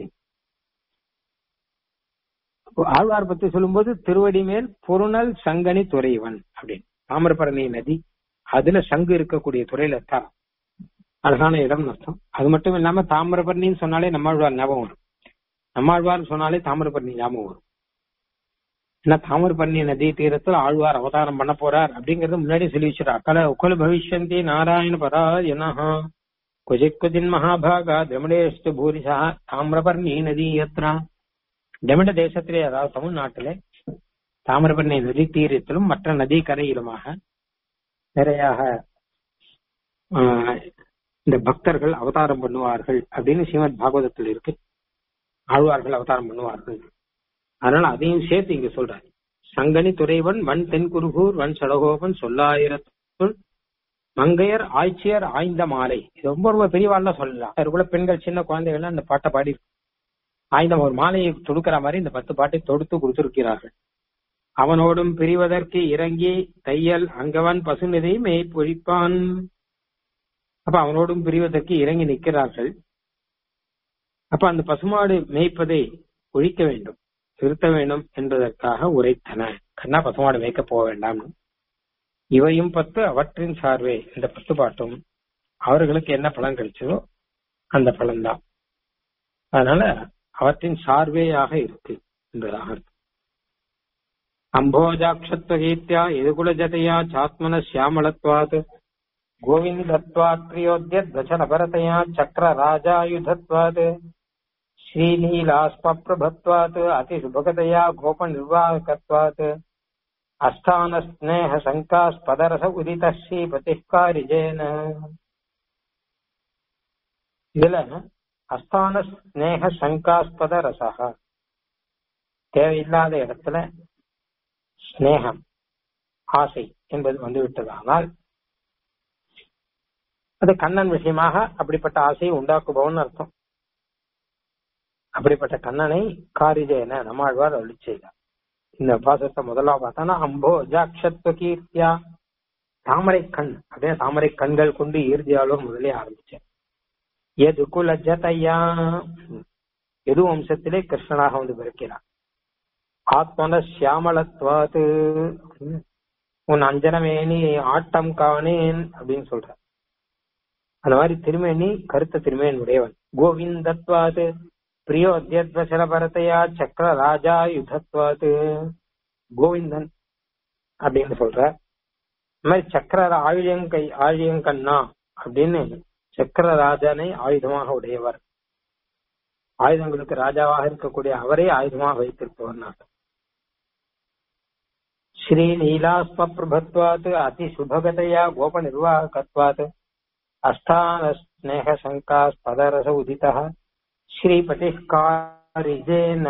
ஆழ்வார் பத்தி சொல்லும்போது திருவடி மேல் பொருணல் சங்கனி துறைவன் அப்படின்னு தாமிரபரணி நதி அதுல சங்கு இருக்கக்கூடிய துறையில இருக்கா அழகான இடம் அர்த்தம் அது மட்டும் இல்லாம தாமிரபரணின்னு சொன்னாலே நம்மாழ்வார் ஞாபகம் வரும் நம்மாழ்வார் சொன்னாலே தாமிரபரணி ஞாபகம் வரும் ஏன்னா தாமிரபரணி நதி தீரத்தில் ஆழ்வார் அவதாரம் பண்ண போறார் அப்படிங்கறது முன்னாடி சொல்லி வச்சிடா கல உக்கல பவிஷ்யந்தி நாராயண பரா எனஹா குஜித் குஜின் மகாபாகா திரமிடேஷ்டு பூரிஷா தாமிரபரணி நதி யத்ரா டெமிட தேசத்திலே அதாவது தமிழ்நாட்டிலே தாமிரபரணி நதி தீரத்திலும் மற்ற நதி கரையிலுமாக நிறையாக இந்த பக்தர்கள் அவதாரம் பண்ணுவார்கள் அப்படின்னு ஸ்ரீமத் பாகவதத்தில் இருக்கு ஆழ்வார்கள் அவதாரம் பண்ணுவார்கள் அதனால அதையும் சேர்த்து இங்க சொல்றாரு சங்கனி துறைவன் வன் தென்குருகூர் வன் சடகோபன் சொல்லாயிரத்துள் மங்கையர் ஆய்ச்சியர் ஆய்ந்த மாலை இது ரொம்ப ரொம்ப பெரியவாள்லாம் சொல்லலாம் அதுக்குள்ள பெண்கள் சின்ன குழந்தைகள்லாம் இந்த பாட்டை பாடி ஆய்ந்த ஒரு மாலையை தொடுக்கிற மாதிரி இந்த பத்து பாட்டை தொடுத்து கொடுத்திருக்கிறார்கள் அவனோடும் பிரிவதற்கு இறங்கி தையல் அங்கவன் பசுநிதை மேய்ப்பொழிப்பான் அப்ப அவனோடும் பிரிவதற்கு இறங்கி நிற்கிறார்கள் அப்ப அந்த பசுமாடு மேய்ப்பதை ஒழிக்க வேண்டும் திருத்த வேண்டும் என்பதற்காக உரைத்தன கண்ணா பசுமாடு மேய்க்க போக வேண்டாம் இவையும் பத்து அவற்றின் சார்வே இந்த பத்து பாட்டும் அவர்களுக்கு என்ன பலன் கிடைச்சதோ அந்த பலன் தான் அதனால அவற்றின் சார்வேயாக இருக்கு என்பதாக அர்த்தம் அம்போஜாட்சத்வகீத்யா எதுகுல ஜதையா சாத்மன சியாமளத்வாத் கோவிந்தத்வாத் பிரியோத்யத்வச்சனபரதையா சக்கர ராஜாயுதத்வாத் श्रीनीलास्मप्रभत्वात् अतिसुभगतया गोपनिर्वाहकत्वात् अस्थानस्नेहशङ्कास्पदरस उदितः श्रीपतिः कारिजेन இதுல அஸ்தான ஸ்னேக சங்காஸ்பத ரசகா தேவையில்லாத இடத்துல ஸ்னேகம் ஆசை என்பது வந்துவிட்டதானால் அது கண்ணன் விஷயமாக அப்படிப்பட்ட ஆசையை உண்டாக்குபவன் அர்த்தம் அப்படிப்பட்ட கண்ணனை காரிஜேன நம்மாழ்வார் அருளி செய்தார் இந்த பாசத்தை முதல்ல பார்த்தோம்னா அம்போ ஜாக்ஷத்வ கீர்த்தியா தாமரை கண் அப்படியே தாமரை கண்கள் கொண்டு ஈர்த்தியாலும் முதலே ஆரம்பிச்சேன் எது குலஜதையா எது வம்சத்திலே கிருஷ்ணனாக வந்து பிறக்கிறான் ஆத்மன சியாமலத்வாது உன் அஞ்சனமேனி ஆட்டம் காணேன் அப்படின்னு சொல்ற அந்த மாதிரி திருமேனி கருத்த திருமேன் உடையவன் கோவிந்தத்வாது பிரியோத்யத்வசர பரத்தையா சக்கர ராஜா யுதத்வாது கோவிந்தன் அப்படின்னு சொல்ற இந்த மாதிரி சக்கர ஆழியங்கை ஆழியங்கண்ணா அப்படின்னு சக்கர ராஜனை ஆயுதமாக உடையவர் ஆயுதங்களுக்கு ராஜாவாக இருக்கக்கூடிய அவரே ஆயுதமாக வைத்திருப்பவர் நாட்டம் ஸ்ரீ நீலாஸ்ம பிரபத்வாத் அதி சுபகதையா கோப நிர்வாகத்வாத் அஸ்தான ஸ்நேக சங்காஸ்பதரச உதிதா ஸ்ரீபதி காரிஜேன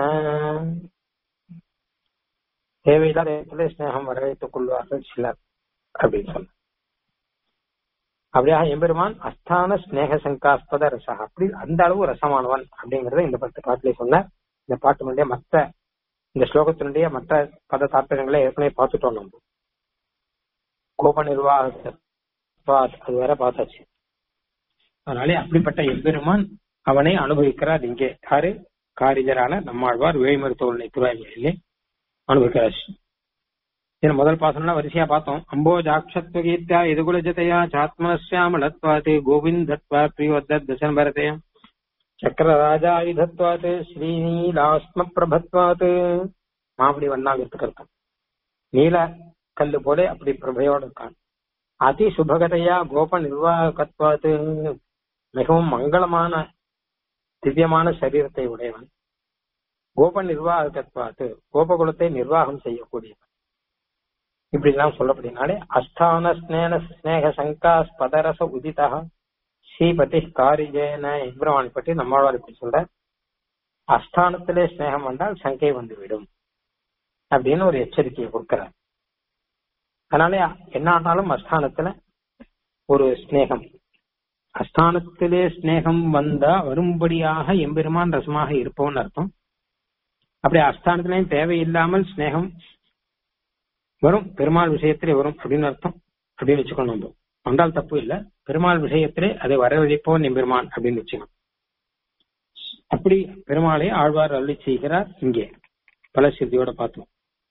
தேவையில்லாத இடத்துல ஸ்நேகம் வரவேற்றுக் கொள்வார்கள் சிலர் அப்படின்னு சொல்ல அப்படியாக எம்பெருமான் அஸ்தான ஸ்நேக சங்காஸ்பத ரசா அப்படி அந்த அளவு ரசமானவன் அப்படிங்கறத இந்த பத்து பாட்டிலே சொன்னார் இந்த பாட்டினுடைய மற்ற இந்த ஸ்லோகத்தினுடைய மற்ற பத தாற்பயங்களை ஏற்கனவே பார்த்துட்டோம் நம்ம கோப நிர்வாக அது வேற பார்த்தாச்சு அதனாலே அப்படிப்பட்ட எம்பெருமான் அவனை அனுபவிக்கிறார் இங்கே யாரு காரிஜரான நம்மாழ்வார் வேய்மருத்துவனை துறாயிலே அனுபவிக்கிறார் இது முதல் பாசனம் வரிசையா பார்த்தோம் அம்போஜாட்சத்வ கீர்த்தியா எதுகுல ஜதையா சாத்மனஸ்யாமலத்வாத் கோவிந்தத்வா பிரியோத்தத் தசன் பரதே சக்கர ராஜாயுதத்வாத் ஸ்ரீநீலாஸ்ம பிரபத்வாத் மாபடி வண்ணாங்கிறதுக்கு அர்த்தம் நீல கல்லு போல அப்படி பிரபையோடு இருக்கான் அதி சுபகதையா கோப நிர்வாகத்வாது மிகவும் மங்களமான திவ்யமான சரீரத்தை உடையவன் கோப நிர்வாகத்வாது கோபகுலத்தை நிர்வாகம் செய்யக்கூடியவன் இப்படி எல்லாம் சொல்லப்படினாலே அஸ்தான ஸ்னேன ஸ்னேக சங்கா ஸ்பதரச உதிதா ஸ்ரீபதி காரிஜேன எம்பிரவாணி பற்றி நம்மளால் இப்படி சொல்ற அஸ்தானத்திலே ஸ்னேகம் வந்தால் சங்கை வந்துவிடும் அப்படின்னு ஒரு எச்சரிக்கையை கொடுக்கிறார் அதனால என்ன ஆனாலும் அஸ்தானத்துல ஒரு ஸ்னேகம் அஸ்தானத்திலே ஸ்னேகம் வந்தா வரும்படியாக எம்பெருமான் ரசமாக இருப்போம்னு அர்த்தம் அப்படி அஸ்தானத்திலையும் தேவையில்லாமல் ஸ்னேகம் வரும் பெருமாள் விஷயத்திலே வரும் அப்படின்னு அர்த்தம் அப்படின்னு வச்சுக்கணும் நம்ம வந்தால் தப்பு இல்ல பெருமாள் விஷயத்திலே அதை வரவழைப்போன் எம்பெருமான் அப்படின்னு வச்சுக்கணும் அப்படி பெருமாளை ஆழ்வார் அருளி செய்கிறார் இங்கே பல சித்தியோட பார்த்தோம்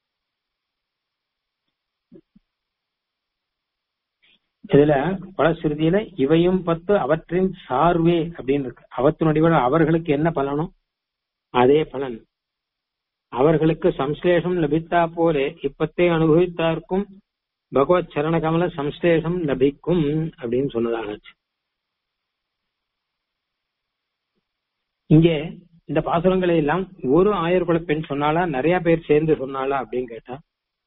இதுல பல சிறுதியில இவையும் பத்து அவற்றின் சார்வே அப்படின்னு இருக்கு அவத்தினுடைய அவர்களுக்கு என்ன பலனோ அதே பலன் அவர்களுக்கு சம்ஸ்லேஷம் லபித்தா போலே இப்பத்தே அனுபவித்தார்க்கும் பகவத் சரண கமல சம்ஸ்லேஷம் லபிக்கும் அப்படின்னு சொன்னதாக இங்கே இந்த பாசுரங்களை எல்லாம் ஒரு ஆயர்குல பெண் சொன்னாலா நிறைய பேர் சேர்ந்து சொன்னாலா அப்படின்னு கேட்டா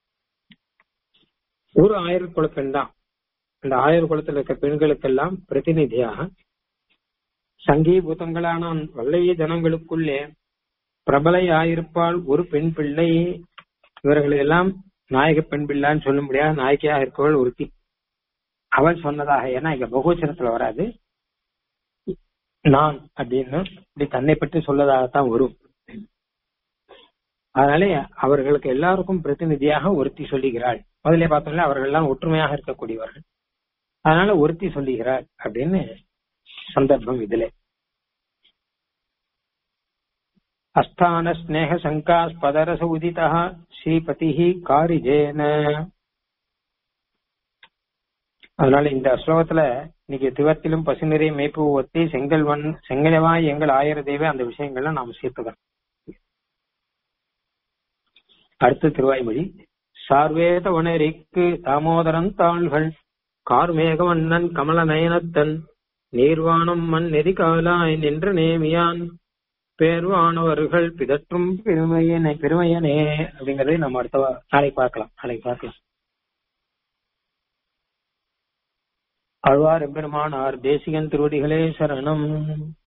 ஒரு ஆயர்குல பெண் தான் இந்த ஆயர் குலத்தில் இருக்க பெண்களுக்கெல்லாம் பிரதிநிதியாக சங்கீபூதங்களான வல்லவிய ஜனங்களுக்குள்ளே பிரபலை ஆயிருப்பால் ஒரு பெண் பிள்ளை இவர்களெல்லாம் நாயக பெண் பிள்ளைன்னு சொல்ல முடியாது நாயகியாக இருக்கவள் ஒருத்தி அவள் சொன்னதாக ஏன்னா இங்க பகுவச்சனத்துல வராது நான் அப்படின்னு இப்படி தன்னை பற்றி சொல்லதாகத்தான் வரும் அதனாலே அவர்களுக்கு எல்லாருக்கும் பிரதிநிதியாக ஒருத்தி சொல்லுகிறாள் முதலே பார்த்தோம்ல அவர்கள் எல்லாம் ஒற்றுமையாக இருக்கக்கூடியவர்கள் அதனால ஒருத்தி சொல்லுகிறார் அப்படின்னு சந்தர்ப்பம் இதுல அஸ்தான ஸ்னேக சங்கா ஸ்பதரச உதிதா ஸ்ரீபதி காரிஜேன அதனால இந்த ஸ்லோகத்துல இன்னைக்கு திவத்திலும் பசுநிறை மேய்ப்பு ஒத்தி செங்கல்வன் செங்கலவாய் எங்கள் ஆயிர தேவை அந்த விஷயங்கள்லாம் நாம் சேர்த்துக்கிறோம் அடுத்த திருவாய்மொழி சார்வேத உணரிக்கு தாமோதரன் தாள்கள் கார்மேகவண்ணன் கமல நயனத்தன் நீர்வானம் மண் நெறிகாலாய் நின்ற நேமியான் பேர்வானவர்கள் பிதற்றும் பெருமையனே பெருமையனே அப்படிங்கறதை நம்ம அடுத்த நாளைக்கு பார்க்கலாம் நாளைக்கு பார்க்கலாம் ஆழ்வார் எம்பெருமானார் தேசிகன் திருவடிகளே சரணம்